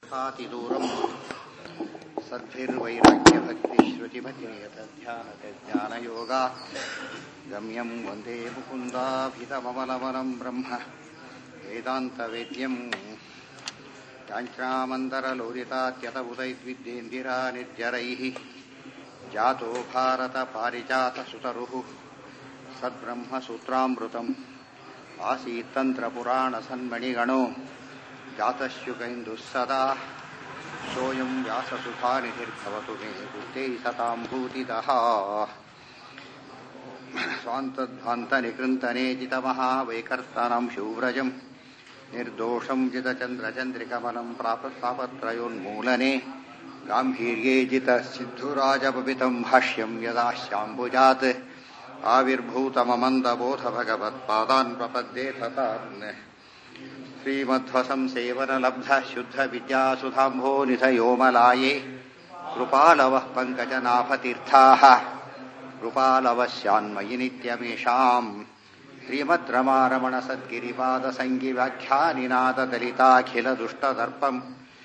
ದುಃಖಾತಿದೂರಂ ಸದ್ಭಿರ್ವೈರಾಗ್ಯಭಕ್ತಿಶ್ರುತಿಮತಿನಿಯತಧ್ಯಾನಯೋಗಾ ಗಮ್ಯಂ ವಂದೇ ಮುಕುಂದಾಭಿತಮಮಲಮಲಂ ಬ್ರಹ್ಮ ವೇದಾಂತವೇದ್ಯಂ ಚಾಂಚ್ರಾಮಂದರಲೋರಿತಾತ್ಯತಬುಧೈದ್ವಿದ್ಯೇಂದಿರಾ ನಿರ್ಜರೈः ಜಾತೋ ಭಾರತಪಾರಿಜಾತಸುತರುः ಸದ್ಬ್ರಹ್ಮಸೂತ್ರಾಮೃತम् आसीत्तन्त्रपुराणसन्मणिगणो जातश्युकैन्दुः सदा सोऽयं व्याससुधानिधिर्भवतु मे बुद्धै सतां भूतितः स्वान्तध्वान्तनिकृन्तनेजितमहावैकर्तनं शूव्रजम् निर्दोषं जितचन्द्रचन्द्रिकमलं प्रापत्तापत्रयोन्मूलने गाम्भीर्ये जितसिद्धुराजपपितं भाष्यं यदा शाम्बुजात् आविर्भूतममन्दबोधभगवत्पादान् प्रपद्ये ततान् श्रीमध्वसंसेवनलब्धशुद्धविद्यासुधाम्भो निधयोमलाये कृपालवः पङ्कजनाभतीर्थाः कृपालवस्यान्मयि नित्यमेषाम् श्रीमद् रमारमणसद्गिरिपादसङ्गिव्याख्यानिनाददलिताखिलदुष्टदर्पम्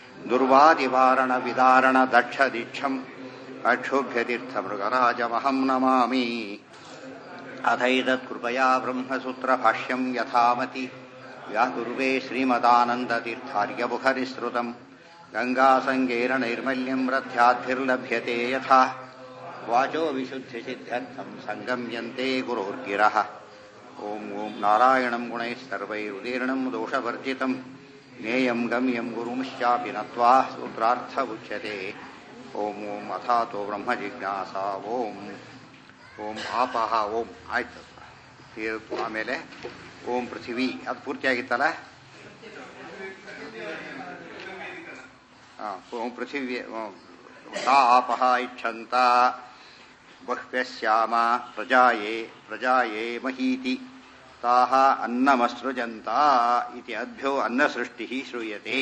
दुर्वादिवारणविदारणदक्षदीक्षम् अक्षोभ्यतीर्थमृगराजमहं नमामि अथैतत्कृपया ब्रह्मसूत्रभाष्यम् यथामति व्याकुर्वे श्रीमदानन्दतीर्थार्यमुखनिःसृतम् गङ्गासङ्गेन नैर्मल्यम् रथ्याद्भिर्लभ्यते यथा वाचो विशुद्धिसिद्ध्यर्थम् सङ्गम्यन्ते गुरोर्गिरः ॐ ॐ नारायणम् गुणैः सर्वैरुदीर्णम् दोषवर्जितम् ज्ञेयम् गम्यम् गुरुंश्चापि नत्वा सूत्रार्थ उच्यते ಓಂ ಓಂ ಅಥಾತೋ ಬ್ರಹ್ಮ ಜಿಜ್ಞಾಸ ಓಂ ಓಂ ಆಪಹ ಓಂ ಆಯ್ತು ತೀರ್ತು ಆಮೇಲೆ ಓಂ ಪೃಥಿವಿ ಅದು ಪೂರ್ತಿ ಆಗಿತ್ತಲ್ಲ ಓಂ ಪೃಥಿವಿ ಸಾ ಆಪಹ ಇಚ್ಛಂತ ಬಹ್ವ್ಯಶ್ಯಾಮ ಪ್ರಜಾಯೇ ಪ್ರಜಾಯೇ ಮಹೀತಿ ತಾಹ ಅನ್ನಮಸೃಜಂತ ಇತಿ ಅದ್ಭ್ಯೋ ಅನ್ನಸೃಷ್ಟಿ ಶ್ರೂಯತೆ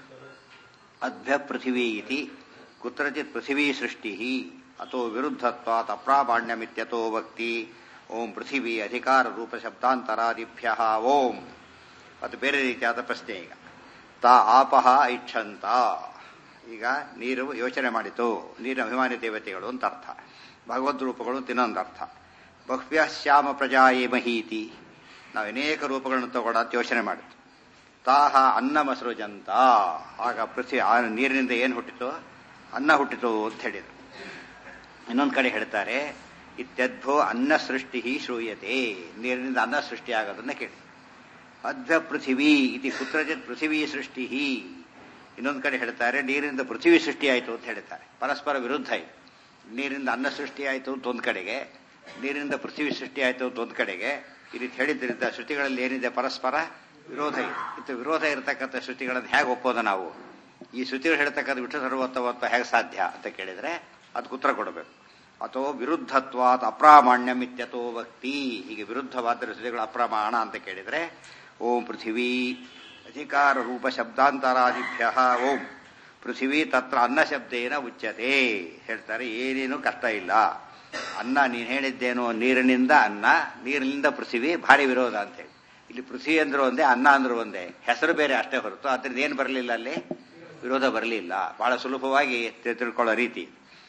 ಅದ್ಭ್ಯ ಪೃಥಿವಿ ಇತಿ ಕುತ್ರಚಿತ್ ಪೃಥಿವೀ ಸೃಷ್ಟಿ ಅಥೋ ವಿರುದ್ಧತ್ವಾತ್ ಅಪ್ರಾಮಾಣ್ಯಮಿತ್ಯತೋ ವಕ್ತಿ ಓಂ ಪೃಥಿವಿ ಅಧಿಕಾರ ರೂಪ ಶಬ್ದಾಂತರಾದಿಭ್ಯ ಓಂ ಅದು ಬೇರೆ ರೀತಿಯಾದ ಪ್ರಶ್ನೆ ಈಗ ತಾ ಆಪಹ ಇಚ್ಛಂತ ಈಗ ನೀರು ಯೋಚನೆ ಮಾಡಿತು ನೀರಿನ ಅಭಿಮಾನಿ ದೇವತೆಗಳು ಅಂತ ಅರ್ಥ ಭಗವದ್ ರೂಪಗಳು ತಿನ್ನೊಂದು ಅರ್ಥ ಬಹ್ವ್ಯ ಶ್ಯಾಮ ಪ್ರಜಾಯೇ ಮಹೀತಿ ನಾವು ಅನೇಕ ರೂಪಗಳನ್ನು ತಗೊಳ್ಳೋದು ಯೋಚನೆ ಮಾಡಿತು ತಾಹ ಅನ್ನ ಮಸೃಜಂತ ಆಗ ಪೃಥ್ವಿ ಆ ನೀರಿನಿಂದ ಏನು ಹುಟ್ಟಿತು ಅನ್ನ ಹುಟ್ಟಿತು ಅಂತ ಹೇಳಿದರು ಇನ್ನೊಂದು ಕಡೆ ಹೇಳ್ತಾರೆ ಇತ್ಯದ್ಭೋ ಅನ್ನ ಸೃಷ್ಟಿ ಶ್ರೂಯತೆ ನೀರಿನಿಂದ ಅನ್ನ ಸೃಷ್ಟಿ ಆಗೋದನ್ನ ಕೇಳಿ ಅದ್ಭ ಪೃಥಿವಿ ಇತಿ ಕುತ್ರಚಿತ್ ಪೃಥಿವಿ ಸೃಷ್ಟಿ ಇನ್ನೊಂದು ಕಡೆ ಹೇಳ್ತಾರೆ ನೀರಿನಿಂದ ಪೃಥ್ವಿ ಸೃಷ್ಟಿ ಆಯಿತು ಅಂತ ಹೇಳ್ತಾರೆ ಪರಸ್ಪರ ವಿರುದ್ಧ ಇದೆ ನೀರಿನಿಂದ ಅನ್ನ ಸೃಷ್ಟಿ ಆಯಿತು ಅಂತ ಒಂದು ಕಡೆಗೆ ನೀರಿನಿಂದ ಪೃಥ್ವಿ ಸೃಷ್ಟಿ ಆಯಿತು ಅಂತ ಒಂದು ಕಡೆಗೆ ಈ ರೀತಿ ಹೇಳಿದ್ರಿಂದ ಶ್ರುತಿಗಳಲ್ಲಿ ಏನಿದೆ ಪರಸ್ಪರ ವಿರೋಧ ಇದೆ ಇದು ವಿರೋಧ ಇರತಕ್ಕಂಥ ಶ್ರುತಿಗಳನ್ನು ಹೇಗೆ ಒಪ್ಪೋದು ನಾವು ಈ ಶ್ರುತಿಗಳು ಹೇಳ್ತಕ್ಕಂಥ ವಿಷ್ಣು ಸರ್ವೋತ್ತಮತ್ವ ಹೇಗೆ ಸಾಧ್ಯ ಅಂತ ಕೇಳಿದ್ರೆ ಅದಕ್ಕೆ ಉತ್ತರ ಕೊಡಬೇಕು ಅಥವಾ ವಿರುದ್ಧತ್ವಾತ್ ಅಪ್ರಾಮಾಣ್ಯಮಿತ್ಯತೋ ಭಕ್ತಿ ಹೀಗೆ ವಿರುದ್ಧವಾದ ಶ್ರುತಿಗಳು ಅಪ್ರಮಾಣ ಅಂತ ಕೇಳಿದ್ರೆ ಓಂ ಪೃಥಿವೀ ಅಧಿಕಾರ ರೂಪ ಶಬ್ದಾಂತರಾದಿಭ್ಯ ಓಂ ಪೃಥಿವೀ ತತ್ರ ಅನ್ನ ಶಬ್ದೇನ ಉಚ್ಯತೆ ಹೇಳ್ತಾರೆ ಏನೇನು ಕಷ್ಟ ಇಲ್ಲ ಅನ್ನ ನೀನು ಹೇಳಿದ್ದೇನೋ ನೀರಿನಿಂದ ಅನ್ನ ನೀರಿನಿಂದ ಪೃಥಿವಿ ಭಾರಿ ವಿರೋಧ ಅಂತ ಹೇಳಿ ಇಲ್ಲಿ ಪೃಥ್ವಿ ಅಂದ್ರೂ ಒಂದೇ ಅನ್ನ ಅಂದ್ರೂ ಒಂದೇ ಹೆಸರು ಬೇರೆ ಅಷ್ಟೇ ಹೊರತು ಅದ್ರಿಂದ ಏನು ಬರಲಿಲ್ಲ ಅಲ್ಲಿ ವಿರೋಧ ಬರಲಿಲ್ಲ ಬಹಳ ಸುಲಭವಾಗಿ ತಿಳ್ಕೊಳ್ಳೋ ರೀತಿ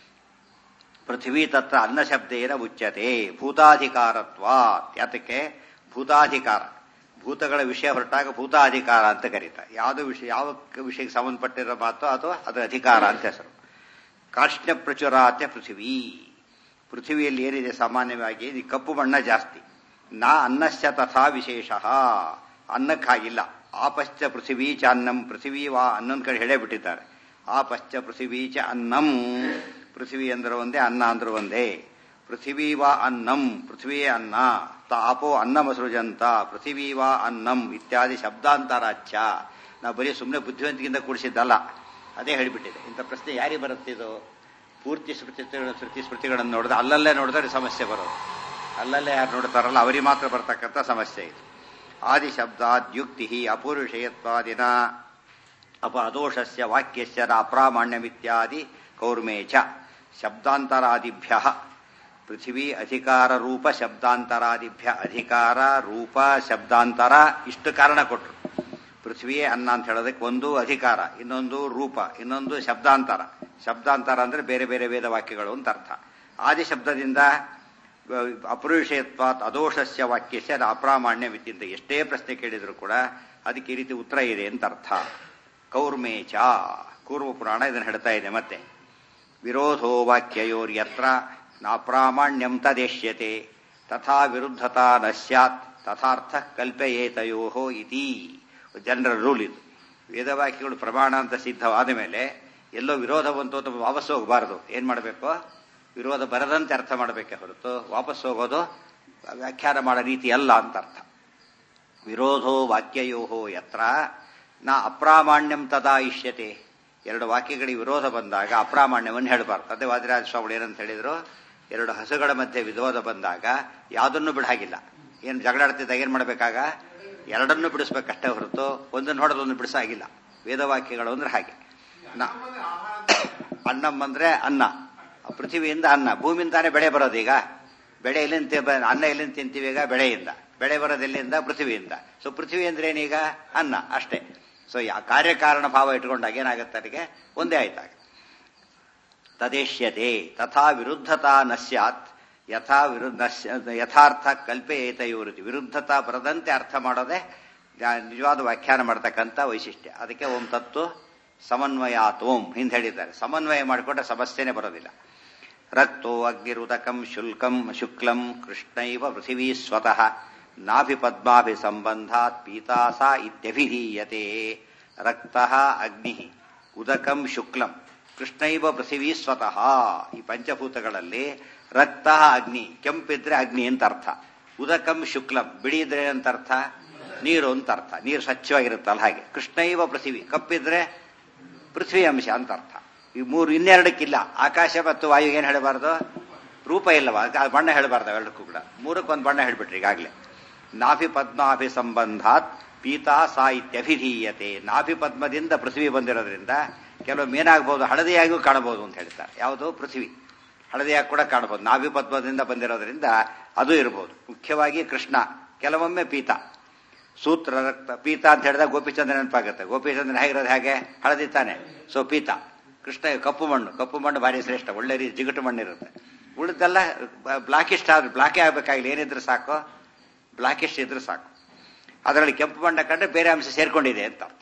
ಪೃಥ್ವಿ ತತ್ರ ಅನ್ನ ಶಬ್ದೇನ ಉಚ್ಯತೆ ಭೂತಾಧಿಕಾರತ್ವ ಯಾತಕ್ಕೆ ಭೂತಾಧಿಕಾರ ಭೂತಗಳ ವಿಷಯ ಹೊರಟಾಗ ಭೂತಾಧಿಕಾರ ಅಂತ ಕರೀತಾರೆ ಯಾವುದು ವಿಷಯ ಯಾವ ವಿಷಯಕ್ಕೆ ಸಂಬಂಧಪಟ್ಟಿರೋ ಮಾತು ಅಥವಾ ಅದರ ಅಧಿಕಾರ ಅಂತ ಹೆಸರು ಕಾಷ್ಣ ಪ್ರಚುರಾತ್ಯ ಪೃಥ್ವಿ ಪೃಥ್ವಿಯಲ್ಲಿ ಏನಿದೆ ಸಾಮಾನ್ಯವಾಗಿ ಈ ಕಪ್ಪು ಬಣ್ಣ ಜಾಸ್ತಿ ನಾ ಅನ್ನಶ್ಚ ತಥಾ ವಿಶೇಷ ಅನ್ನಕ್ಕಾಗಿಲ್ಲ ಆಪಶ್ಚ ಪೃಥಿವೀ ಚ ಅನ್ನಂ ಪೃಥಿವೀ ವಾ ಅನ್ನೊಂದು ಕಡೆ ಹೇಳೇ ಬಿಟ್ಟಿದ್ದಾರೆ ಆಪಶ್ಚ ಪೃಥಿವೀ ಚ ಅನ್ನಂ ಪೃಥ್ವಿ ಅಂದ್ರೆ ಒಂದೇ ಅನ್ನ ಅಂದ್ರೆ ಒಂದೇ ಪೃಥಿವೀ ವಾ ಅನ್ನಂ ಪೃಥ್ವಿಯೇ ಅನ್ನ ತಾಪೋ ಅನ್ನಮಸೃಜಂತ ಪೃಥಿವೀ ವಾ ಅನ್ನಂ ಇತ್ಯಾದಿ ಶಬ್ದಾಂತರಾಚ್ಯ ನಾವು ಬರೀ ಸುಮ್ಮನೆ ಬುದ್ಧಿವಂತಿಕೆಯಿಂದ ಕೂಡಿಸಿದ್ದಲ್ಲ ಅದೇ ಹೇಳಿಬಿಟ್ಟಿದೆ ಇಂಥ ಪ್ರಶ್ನೆ ಯಾರಿಗೆ ಬರುತ್ತಿದು ಪೂರ್ತಿ ಸ್ಮೃತಿ ಸ್ಮೃತಿ ಸ್ಮೃತಿಗಳನ್ನು ನೋಡಿದ್ರೆ ಅಲ್ಲಲ್ಲೇ ನೋಡಿದ್ರೆ ಸಮಸ್ಯೆ ಬರೋದು ಅಲ್ಲಲ್ಲೇ ಯಾರು ನೋಡ್ತಾರಲ್ಲ ಅವರಿಗೆ ಮಾತ್ರ ಬರ್ತಕ್ಕಂಥ ಸಮಸ್ಯೆ ಇದು ಆದಿಶಬ್ದಾದ್ಯುಕ್ತಿ ಅಪೂರ್ವಿಷಯತ್ವಾದಿನ ಅಪ ಅದೋಷಸ್ಯ ವಾಕ್ಯಸ್ಯ ಅಪ್ರಾಮಾಣ್ಯಮಿತ್ಯಾದಿ ಕೌರ್ಮೇ ಚ ಶಬ್ದಾಂತರಾದಿಭ್ಯ ಪೃಥಿವೀ ಅಧಿಕಾರ ರೂಪ ಶಬ್ದಾಂತರಾದಿಭ್ಯ ಅಧಿಕಾರ ರೂಪ ಶಬ್ದಾಂತರ ಇಷ್ಟು ಕಾರಣ ಕೊಟ್ಟರು ಪೃಥ್ವಿಯೇ ಅನ್ನ ಅಂತ ಹೇಳೋದಕ್ಕೆ ಒಂದು ಅಧಿಕಾರ ಇನ್ನೊಂದು ರೂಪ ಇನ್ನೊಂದು ಶಬ್ದಾಂತರ ಶಬ್ದಾಂತರ ಅಂದ್ರೆ ಬೇರೆ ಬೇರೆ ವೇದ ವಾಕ್ಯಗಳು ಅಂತ ಅರ್ಥ ಆದಿ ಶಬ್ದದಿಂದ ಅಪುರುಷಯತ್ವಾತ್ ಅದೋಷಸ್ಯ ವಾಕ್ಯಸ್ಯ ಅದು ಅಪ್ರಾಮಾಣ್ಯ ವಿದ್ಯಂತ ಎಷ್ಟೇ ಪ್ರಶ್ನೆ ಕೇಳಿದ್ರು ಕೂಡ ಅದಕ್ಕೆ ಈ ರೀತಿ ಉತ್ತರ ಇದೆ ಅಂತ ಅರ್ಥ ಕೌರ್ಮೇಚ ಕೂರ್ವ ಪುರಾಣ ಇದನ್ನು ಹೇಳ್ತಾ ಇದೆ ಮತ್ತೆ ವಿರೋಧೋ ವಾಕ್ಯಯೋರ್ಯತ್ರ ನಾಪ್ರಾಮಾಣ್ಯಂ ತದೇಶ್ಯತೆ ತಥಾ ವಿರುದ್ಧತಾ ನ ಸ್ಯಾತ್ ತಥಾರ್ಥ ಕಲ್ಪಯೇತಯೋ ಇತಿ ಜನರಲ್ ರೂಲ್ ಇದು ವೇದವಾಕ್ಯಗಳು ಪ್ರಮಾಣ ಅಂತ ಸಿದ್ಧವಾದ ಮೇಲೆ ಎಲ್ಲೋ ವಿರೋಧ ಬಂತು ಅಂತ ವಾಪಸ್ ಹೋಗಬಾರದು ಏನ್ ಮಾಡಬೇಕು ವಿರೋಧ ಬರದಂತೆ ಅರ್ಥ ಮಾಡಬೇಕೆ ಹೊರತು ವಾಪಸ್ ಹೋಗೋದು ವ್ಯಾಖ್ಯಾನ ಮಾಡೋ ರೀತಿ ಅಲ್ಲ ಅಂತ ಅರ್ಥ ವಿರೋಧೋ ವಾಕ್ಯಯೋ ಯತ್ರ ನಾ ಅಪ್ರಾಮಾಣ್ಯಂ ತದಾ ಇಷ್ಯತೆ ಎರಡು ವಾಕ್ಯಗಳಿಗೆ ವಿರೋಧ ಬಂದಾಗ ಅಪ್ರಾಮಾಣ್ಯವನ್ನು ಹೇಳಬಾರ್ದು ಅದೇ ವಾದಿರಾಜ ಸ್ವಾಮಿಗಳು ಏನಂತ ಹೇಳಿದ್ರು ಎರಡು ಹಸುಗಳ ಮಧ್ಯೆ ವಿರೋಧ ಬಂದಾಗ ಯಾವುದನ್ನು ಬಿಡಾಗಿಲ್ಲ ಏನು ಜಗಳಾಡ್ತಿದ್ದಾಗ ಏನು ಮಾಡಬೇಕಾಗ ಎರಡನ್ನು ಬಿಡಿಸ್ಬೇಕಷ್ಟೇ ಹೊರತು ಒಂದನ್ನು ಹೊಡೆದೊಂದು ಬಿಡಿಸಾಗಿಲ್ಲ ವೇದವಾಕ್ಯಗಳು ಅಂದ್ರೆ ಹಾಗೆ ನಾ ಅನ್ನಂ ಅಂದ್ರೆ ಅನ್ನ ಪೃಥ್ವಿಯಿಂದ ಅನ್ನ ಭೂಮಿಯಿಂದಾನೇ ಬೆಳೆ ಬರೋದು ಈಗ ಬೆಳೆ ಎಲ್ಲಿಂದ ಅನ್ನ ಎಲ್ಲಿಂದ ತಿಂತೀವಿ ಈಗ ಬೆಳೆಯಿಂದ ಬೆಳೆ ಬರೋದು ಎಲ್ಲಿಂದ ಪೃಥ್ವಿಯಿಂದ ಸೊ ಪೃಥ್ವಿ ಅಂದ್ರೆ ಏನೀಗ ಅನ್ನ ಅಷ್ಟೇ ಸೊ ಕಾರ್ಯಕಾರಣ ಭಾವ ಇಟ್ಕೊಂಡಾಗ ಏನಾಗುತ್ತೆ ಅದಕ್ಕೆ ಒಂದೇ ಆಯ್ತಾಗ ತದೇಶ್ಯತೆ ತಥಾ ವಿರುದ್ಧತಾ ನ ಸ್ಯಾತ್ ಯಥಾ ವಿರುದ್ಧ ಯಥಾರ್ಥ ಕಲ್ಪೇತಯೋರಿತಿ ವಿರುದ್ಧತಾ ಬರದಂತೆ ಅರ್ಥ ಮಾಡೋದೇ ನಿಜವಾದ ವ್ಯಾಖ್ಯಾನ ಮಾಡ್ತಕ್ಕಂಥ ವೈಶಿಷ್ಟ್ಯ ಅದಕ್ಕೆ ಓಂ ತತ್ವ ಸಮನ್ವಯಾತ್ ಓಂ ಹಿಂದೆ ಹೇಳಿದ್ದಾರೆ ಸಮನ್ವಯ ಮಾಡಿಕೊಂಡ್ರೆ ಸಮಸ್ಯೆನೇ ಬರೋದಿಲ್ಲ ರಕ್ತೋ ಅಗ್ನಿರುದಕಂ ಶುಲ್ಕಂ ಶುಕ್ಲಂ ಕೃಷ್ಣೈವ ಪೃಥಿವೀ ಸ್ವತಃ ನಾಭಿ ಪದ್ಮಾಭಿ ಸಂಬಂಧಾತ್ ಪೀತಾಸ ಇತ್ಯಭಿಧೀಯತೆ ರಕ್ತ ಅಗ್ನಿ ಉದಕಂ ಶುಕ್ಲಂ ಕೃಷ್ಣೈವ ಪೃಥಿವೀ ಸ್ವತಃ ಈ ಪಂಚಭೂತಗಳಲ್ಲಿ ರಕ್ತ ಅಗ್ನಿ ಕೆಂಪಿದ್ರೆ ಅಗ್ನಿ ಅಂತ ಅರ್ಥ ಉದಕಂ ಶುಕ್ಲಂ ಬಿಳಿ ಇದ್ರೆ ಅಂತ ಅರ್ಥ ನೀರು ಅಂತ ಅರ್ಥ ನೀರು ಸ್ವಚ್ಛವಾಗಿರುತ್ತಲ್ಲ ಹಾಗೆ ಕೃಷ್ಣೈವ ಪೃಥಿವಿ ಕಪ್ಪಿದ್ರೆ ಪೃಥ್ವಿ ಅಂಶ ಅಂತ ಅರ್ಥ ಈ ಮೂರು ಇನ್ನೆರಡಕ್ಕಿಲ್ಲ ಆಕಾಶ ಮತ್ತು ವಾಯು ಏನು ಹೇಳಬಾರ್ದು ರೂಪ ಇಲ್ಲವ ಬಣ್ಣ ಹೇಳಬಾರ್ದು ಅವೆರಡಕ್ಕೂ ಕೂಡ ಮೂರಕ್ಕೊಂದು ಬಣ್ಣ ಹೇಳ್ಬಿಟ್ರಿ ಈಗಾಗಲೇ ನಾಭಿ ಪದ್ಮಾಭಿ ಸಂಬಂಧಾತ್ ಪೀತಾ ಸಾಹಿತ್ಯಭಿಧೀಯತೆ ನಾಭಿ ಪದ್ಮದಿಂದ ಪೃಥ್ವಿ ಬಂದಿರೋದ್ರಿಂದ ಕೆಲವು ಏನಾಗಬಹುದು ಹಳದಿಯಾಗಿಯೂ ಕಾಣಬಹುದು ಅಂತ ಹೇಳ್ತಾರೆ ಯಾವುದು ಪೃಥ್ವಿ ಹಳದಿಯಾಗಿ ಕೂಡ ಕಾಣಬಹುದು ನಾಭಿ ಪದ್ಮದಿಂದ ಬಂದಿರೋದ್ರಿಂದ ಅದು ಇರಬಹುದು ಮುಖ್ಯವಾಗಿ ಕೃಷ್ಣ ಕೆಲವೊಮ್ಮೆ ಪೀತ ಸೂತ್ರ ರಕ್ತ ಪೀತ ಅಂತ ಹೇಳಿದಾಗ ಗೋಪಿಚಂದ್ರ ನೆನಪಾಗುತ್ತೆ ಗೋಪಿಚಂದ್ರ ಹೇಗಿರೋದು ಹೇಗೆ ಹಳದಿ ತಾನೆ ಸೊ ಪೀತ ಕೃಷ್ಣ ಕಪ್ಪು ಮಣ್ಣು ಕಪ್ಪು ಮಣ್ಣು ಭಾರಿ ಶ್ರೇಷ್ಠ ಒಳ್ಳೆ ರೀತಿ ಜಿಗುಟು ಮಣ್ಣು ಇರುತ್ತೆ ಉಳಿದೆಲ್ಲ ಬ್ಲಾಕಿಸ್ಟ್ ಆದ್ರೆ ಬ್ಲಾಕೇ ಆಗಬೇಕಾಗಿಲ್ಲ ಏನಿದ್ರೆ ಸಾಕು ಬ್ಲಾಕಿಸ್ಟ್ ಇದ್ರೆ ಸಾಕು ಅದರಲ್ಲಿ ಕೆಂಪು ಬಣ್ಣ ಕಂಡ್ರೆ ಬೇರೆ ಅಂಶ ಸೇರ್ಕೊಂಡಿದೆ ಅಂತ ಅರ್ಥ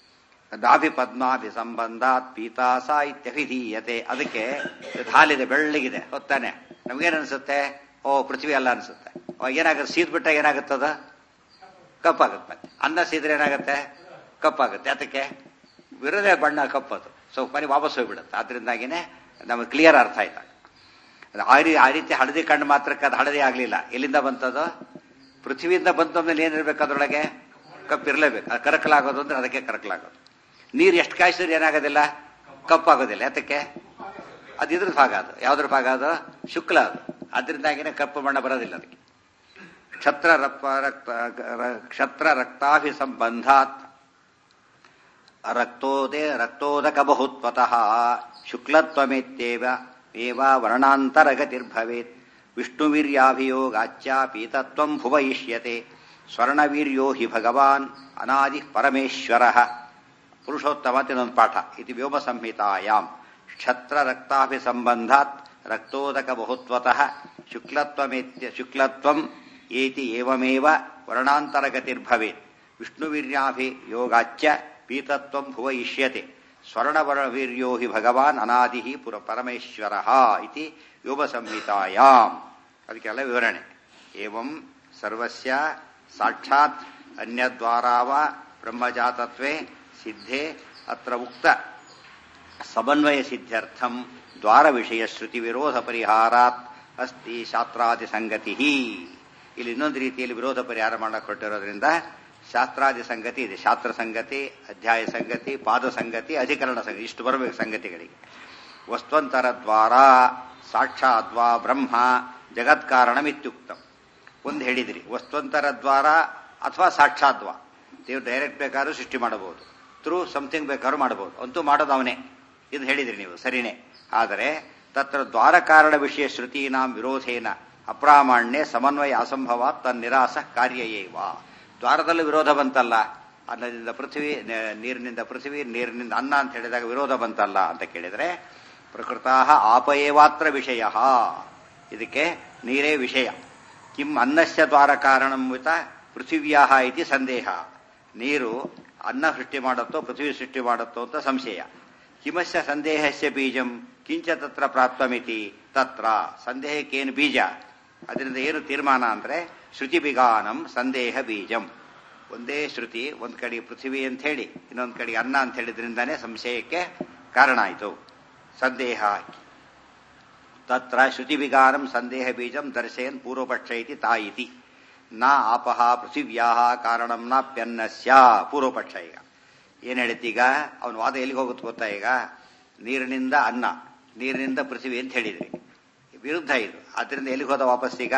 ನಾಭಿ ಪದ್ಮಾಭಿ ಸಂಬಂಧಾತ್ ಪೀತಾಸ ಇತ್ಯಭಿಧೀಯತೆ ಅದಕ್ಕೆ ಹಾಲಿದೆ ಬೆಳ್ಳಗಿದೆ ಹೊತ್ತಾನೆ ನಮಗೇನು ಅನ್ಸುತ್ತೆ ಓ ಪೃಥ್ವಿ ಅಲ್ಲ ಅನ್ಸುತ್ತೆ ಏನಾಗುತ್ತೆ ಸೀದ್ ಬಿಟ್ಟ ಏನಾಗುತ್ತದ ಕಪ್ಪಾಗುತ್ತೆ ಮತ್ತೆ ಅನ್ನ ಸೀದ್ರೆ ಏನಾಗುತ್ತೆ ಕಪ್ಪಾಗುತ್ತೆ ಅದಕ್ಕೆ ವಿರೋಧ ಬಣ್ಣ ಕಪ್ಪದು ಸೊ ಮನೆ ವಾಪಸ್ ಹೋಗ್ಬಿಡುತ್ತೆ ಅದರಿಂದಾಗಿನೇ ನಮಗೆ ಕ್ಲಿಯರ್ ಅರ್ಥ ಆಯ್ತಾಗ ಆ ರೀ ಆ ರೀತಿ ಹಳದಿ ಕಣ್ಣು ಮಾತ್ರಕ್ಕೆ ಅದು ಹಳದಿ ಆಗಲಿಲ್ಲ ಎಲ್ಲಿಂದ ಬಂತದು ಪೃಥ್ವಿಯಿಂದ ಬಂತಂದ್ರೆ ಏನಿರ್ಬೇಕು ಅದರೊಳಗೆ ಕಪ್ಪಿರಲೇಬೇಕು ಅದು ಕರಕಲಾಗೋದು ಅಂದ್ರೆ ಅದಕ್ಕೆ ಕರಕಲಾಗೋದು ನೀರು ಎಷ್ಟು ಕಾಯಿಸಿದ್ರೆ ಏನಾಗೋದಿಲ್ಲ ಕಪ್ಪಾಗೋದಿಲ್ಲ ಯಾತಕ್ಕೆ ಅದು ಇದ್ರ ಭಾಗ ಅದು ಯಾವ್ದ್ರ ಭಾಗ ಅದು ಶುಕ್ಲ ಅದು ಅದರಿಂದಾಗಿನೇ ಕಪ್ಪು ಬಣ್ಣ ಬರೋದಿಲ್ಲ ಅದಕ್ಕೆ ಕ್ಷತ್ರ ರಕ್ತ ರಕ್ತ ಕ್ಷತ್ರ ರಕ್ತಾಭಿ ಸಂಬಂಧಾತ್ ರಕ್ತೋದೇ ರಕ್ತೋದಕ ಬಹುತ್ವತಃ ಶುಕ್ಲತ್ವಮೇತ್ಯೇವ ಏವ ವರ್ಣಾಂತರಗತಿರ್ಭವೇತ್ ವಿಷ್ಣುವೀರ್ಯಾಭಿಯೋಗಾಚ್ಯ ಪೀತತ್ವಂ ಭುವಯಿಷ್ಯತೆ ಸ್ವರ್ಣವೀರ್ಯೋ ಹಿ ಭಗವಾನ್ ಅನಾದಿ ಪರಮೇಶ್ವರ ಪುರುಷೋತ್ತಮ ಇನ್ನೊಂದು ಪಾಠ ಇದು ವ್ಯೋಮ ಸಂಹಿತಾಯಾಂ ಕ್ಷತ್ರ ರಕ್ತಾಭಿ ಸಂಬಂಧಾತ್ ರಕ್ತೋದಕ ಬಹುತ್ವತಃ ಶುಕ್ಲತ್ವಮೇತ್ಯ ಶುಕ್ಲತ್ವಂ ಏತಿ ಏವಮೇವ ವರ್ಣಾಂತರಗತಿರ್ಭವೇತ್ ವಿಷ್ಣುವೀರ್ಯಾಭಿ ಯೋಗಾಚ್ಯ ಪೀತತ್ವಂ ಭುವಯಿಷ್ಯತೆ ಸ್ವರ್ಣವರ್ಣವೀರ್ಯೋ ಹಿ ಭಗವಾನ್ ಅನಾದಿ ಪುರ ಪರಮೇಶ್ವರ ಇತಿ ಯೋಗ ಸಂಹಿತಾಯಾಮ್ ಅದಕ್ಕೆಲ್ಲ ವಿವರಣೆ ಏವಂ ಸರ್ವಸ್ಯ ಸಾಕ್ಷಾತ್ ಅನ್ಯದ್ವಾರಾವ ಬ್ರಹ್ಮಜಾತತ್ವೇ ಸಿದ್ಧೆ ಅತ್ರ ಉಕ್ತ ಸಮನ್ವಯ ಸಿದ್ಧ್ಯರ್ಥಂ ದ್ವಾರ ವಿಷಯ ಶ್ರುತಿ ವಿರೋಧ ಪರಿಹಾರಾತ್ ಅಸ್ತಿ ಶಾಸ್ತ್ರಾದಿ ಸಂಗತಿ ಇಲ್ಲಿ ಇನ್ನೊಂದು ರೀತಿಯಲ್ಲಿ ವಿರೋಧ ಪರಿಹಾರ ಮಾಡಕ್ಕೆ ಹೊರಟಿರೋದ್ರಿಂದ ಶಾಸ್ತ್ರಾದಿ ಸಂಗತಿ ಇದೆ ಶಾಸ್ತ್ರ ಸಂಗತಿ ಅಧ್ಯಾಯ ಸಂಗತಿ ಪಾದ ಸಂಗತಿ ಅಧಿಕರಣ ಸಂಗತಿ ಇಷ್ಟು ಬರಬೇಕು ಸಂಗತಿಗಳಿಗೆ ವಸ್ತ್ವಂತರ ದ್ವಾರ ಸಾಕ್ಷಾದ್ವಾ ಬ್ರಹ್ಮ ಜಗತ್ಕಾರಣಮಿತ್ಯುಕ್ತಂ ಒಂದು ಹೇಳಿದ್ರಿ ವಸ್ತ್ವಂತರ ದ್ವಾರ ಅಥವಾ ಸಾಕ್ಷಾದ್ವಾ ನೀವು ಡೈರೆಕ್ಟ್ ಬೇಕಾದ್ರೂ ಸೃಷ್ಟಿ ಮಾಡಬಹುದು ಥ್ರೂ ಸಮಥಿಂಗ್ ಬೇಕಾದ್ರೂ ಮಾಡಬಹುದು ಅಂತೂ ಮಾಡೋದು ಅವನೇ ಇದು ಹೇಳಿದ್ರಿ ನೀವು ಸರಿನೇ ಆದರೆ ತತ್ರ ದ್ವಾರ ಕಾರಣ ವಿಷಯ ಶ್ರುತೀನಾಂ ವಿರೋಧೇನ ಅಪ್ರಾಮಾಣ್ಯ ಸಮನ್ವಯ ಅಸಂಭವ ತನ್ನಿರಾಸ ಕಾರ್ಯಯೇವ ದ್ವಾರದಲ್ಲಿ ವಿರೋಧ ಬಂತಲ್ಲ ಅನ್ನದಿಂದ ಪೃಥ್ವಿ ನೆ- ನೀರಿನಿಂದ ಪೃಥ್ವಿ ನೀರಿನಿಂದ ಅನ್ನ ಅಂತ ಹೇಳಿದಾಗ ವಿರೋಧ ಬಂತಲ್ಲ ಅಂತ ಕೇಳಿದ್ರೆ ಪ್ರಕೃತಾ ಆಪಯೇವಾತ್ರ ವಿಷಯ ಇದಕ್ಕೆ ನೀರೇ ವಿಷಯ ಕಿಂ ಅನ್ನಸ್ಯ ದ್ವಾರ ಕಾರಣಂವಿತ ಪೃಥಿವ್ಯಾ ಇತಿ ಸಂದೇಹ ನೀರು ಅನ್ನ ಸೃಷ್ಟಿ ಮಾಡುತ್ತೋ ಪೃಥ್ವಿ ಸೃಷ್ಟಿ ಮಾಡುತ್ತೋ ಅಂತ ಸಂಶಯ ಕಿಮಸ್ಯ ಸಂದೇಹಸ್ಯ ಬೀಜಂ ಕಿಂಚ ತತ್ರ ಪ್ರಾಪ್ತಮಿತಿ ತತ್ರ ಸಂದೇಹಕ್ಕೇನು ಬೀಜ ಅದರಿಂದ ಏನು ತೀರ್ಮಾನ ಅಂದ್ರೆ ಶ್ರುತಿ ಬಿಗಾನಂ ಸಂದೇಹ ಬೀಜಂ ಒಂದೇ ಶ್ರುತಿ ಒಂದ್ ಕಡೆ ಪೃಥ್ವಿ ಅಂತ ಹೇಳಿ ಇನ್ನೊಂದ್ ಕಡೆ ಅನ್ನ ಅಂತ ಹೇಳಿದ್ರಿಂದಾನೇ ಸಂಶಯಕ್ಕೆ ಕಾರಣ ಆಯಿತು ಸಂದೇಹ ತತ್ರ ಶ್ರುತಿ ವಿಗಾನಂ ಸಂದೇಹ ಬೀಜಂ ದರ್ಶಯನ್ ಪೂರ್ವಪಕ್ಷ ಇತಿ ತಾಯಿತಿ ನ ಆಪಹ ಪೃಥಿವ್ಯಾ ಕಾರಣಂ ನಾಪ್ಯನ್ನಸ್ಯ ಪೂರ್ವಪಕ್ಷ ಈಗ ಏನ್ ಹೇಳಿದ್ದೀಗ ಅವನ ವಾದ ಎಲ್ಲಿಗೆ ಹೋಗುತ್ತೆ ಗೊತ್ತಾ ಈಗ ನೀರಿನಿಂದ ಅನ್ನ ನೀರಿನಿಂದ ಪೃಥ್ವಿ ಅಂತ ಹೇಳಿದ್ರಿ ವಿರುದ್ಧ ಇದು ಆದ್ರಿಂದ ಎಲ್ಲಿಗೆ ಹೋದ ವಾಪಸ್ ಈಗ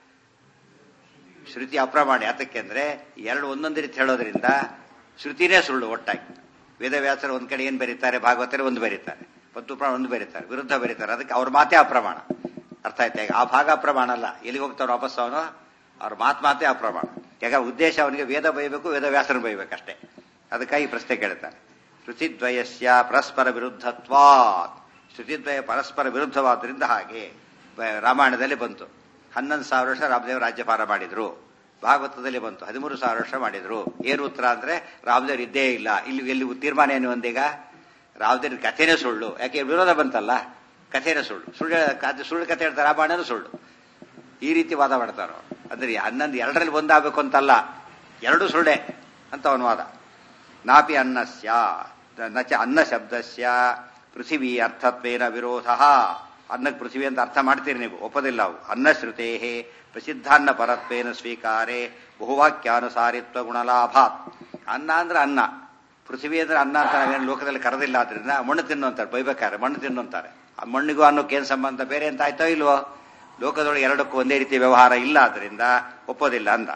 ಶ್ರುತಿ ಅಪ್ರಮಾಣ ಯಾತಕ್ಕೆ ಅಂದ್ರೆ ಎರಡು ಒಂದೊಂದು ರೀತಿ ಹೇಳೋದ್ರಿಂದ ಶ್ರುತಿನೇ ಸುಳ್ಳು ಒಟ್ಟಾಗಿ ವೇದವ್ಯಾಸರು ಒಂದ್ ಕಡೆ ಏನ್ ಬರೀತಾರೆ ಭಾಗವತರು ಒಂದು ಬರೀತಾರೆ ಪತ್ತು ಪ್ರಮಾಣ ಒಂದು ಬರೀತಾರೆ ವಿರುದ್ಧ ಬರೀತಾರೆ ಅದಕ್ಕೆ ಅವ್ರ ಮಾತೇ ಅಪ್ರಮಾಣ ಅರ್ಥ ಆಯ್ತಾ ಈಗ ಆ ಭಾಗ ಅಪ್ರಮಾಣ ಅಲ್ಲ ಎಲ್ಲಿಗೆ ಹೋಗ್ತಾವ್ರು ವಾಪಸ್ ಅವನು ಅವ್ರ ಮಾತು ಮಾತೇ ಅಪ್ರಮಾಣ ಯಾಕ ಉದ್ದೇಶ ಅವನಿಗೆ ವೇದ ಬೈಬೇಕು ವೇದವ್ಯಾಸರು ಬೈಬೇಕಷ್ಟೇ ಅದಕ್ಕಾಗಿ ಪ್ರಶ್ನೆ ಕೇಳ್ತಾನೆ ಶ್ರುತಿದ್ವಯಸ್ಯ ಪರಸ್ಪರ ವಿರುದ್ಧತ್ವಾ ಶ್ರುತಿದ್ವಯ ಪರಸ್ಪರ ವಿರುದ್ಧವಾದ್ರಿಂದ ಹಾಗೆ ಬ- ರಾಮಾಯಣದಲ್ಲಿ ಬಂತು ಹನ್ನೊಂದು ಸಾವಿರ ವರ್ಷ ರಾಮದೇವ್ ರಾಜ್ಯಭಾರ ಮಾಡಿದ್ರು ಭಾಗವತದಲ್ಲಿ ಬಂತು ಹದಿಮೂರು ಸಾವಿರ ವರ್ಷ ಮಾಡಿದ್ರು ಏನು ಉತ್ತರ ಅಂದ್ರೆ ರಾಮದೇವ್ರು ಇದ್ದೇ ಇಲ್ಲ ಇಲ್ಲಿ ಎಲ್ಲಿ ತೀರ್ಮಾನ ಏನು ಒಂದೀಗ ರಾಮದೇವ್ರ ಕಥೆನೇ ಸುಳ್ಳು ಯಾಕೆ ವಿರೋಧ ಬಂತಲ್ಲ ಕಥೆನೇ ಸುಳ್ಳು ಸುಳ್ಳು ಅದು ಸುಳ್ಳು ಕಥೆ ಹೇಳ್ತಾರೆ ರಾಮಾಯಣನೂ ಸುಳ್ಳು ಈ ರೀತಿ ವಾದ ಮಾಡ್ತಾರ ಅಂದ್ರೆ ಹನ್ನೊಂದು ಎರಡರಲ್ಲಿ ಒಂದಾಗಬೇಕು ಅಂತಲ್ಲ ಎರಡು ಸುಳ್ಳೆ ಅಂತ ಅವನ ವಾದ ನಾಪಿ ಅನ್ನಸ್ಯ ನಚ ಅನ್ನ ಶಬ್ದಸ್ಯ ಪೃಥಿವಿ ಅರ್ಥತ್ವೇನ ವಿರೋಧ ಅನ್ನಕ್ಕೆ ಪೃಥಿವಿ ಅಂತ ಅರ್ಥ ಮಾಡ್ತೀರಿ ನೀವು ಒಪ್ಪದಿಲ್ಲ ಅವು ಅನ್ನಶ್ರುತೇ ಪ್ರಸಿದ್ಧಾನ್ನ ಪರತ್ವೇನ ಸ್ವೀಕಾರೆ ಬಹುವಾಕ್ಯಾನುಸಾರಿತ್ವ ಗುಣಲಾಭಾತ್ ಅನ್ನ ಅಂದ್ರೆ ಅನ್ನ ಪೃಥ್ವಿ ಅಂದ್ರೆ ಅನ್ನ ಅಂತ ನಾವೇನು ಲೋಕದಲ್ಲಿ ಕರೆದಿಲ್ಲ ಆದ್ರಿಂದ ಮಣ್ಣು ತಿನ್ನು ಅಂತಾರೆ ಬೈಬೇಕಾರೆ ಮಣ್ಣು ತಿನ್ನು ಅಂತಾರೆ ಆ ಮಣ್ಣಿಗೂ ಅನ್ನೋಕೆ ಏನ್ ಸಂಬಂಧ ಬೇರೆ ಅಂತ ಆಯ್ತೋ ಇಲ್ವೋ ಲೋಕದೊಳಗೆ ಎರಡಕ್ಕೂ ಒಂದೇ ರೀತಿ ವ್ಯವಹಾರ ಇಲ್ಲ ಆದ್ರಿಂದ ಒಪ್ಪೋದಿಲ್ಲ ಅಂದ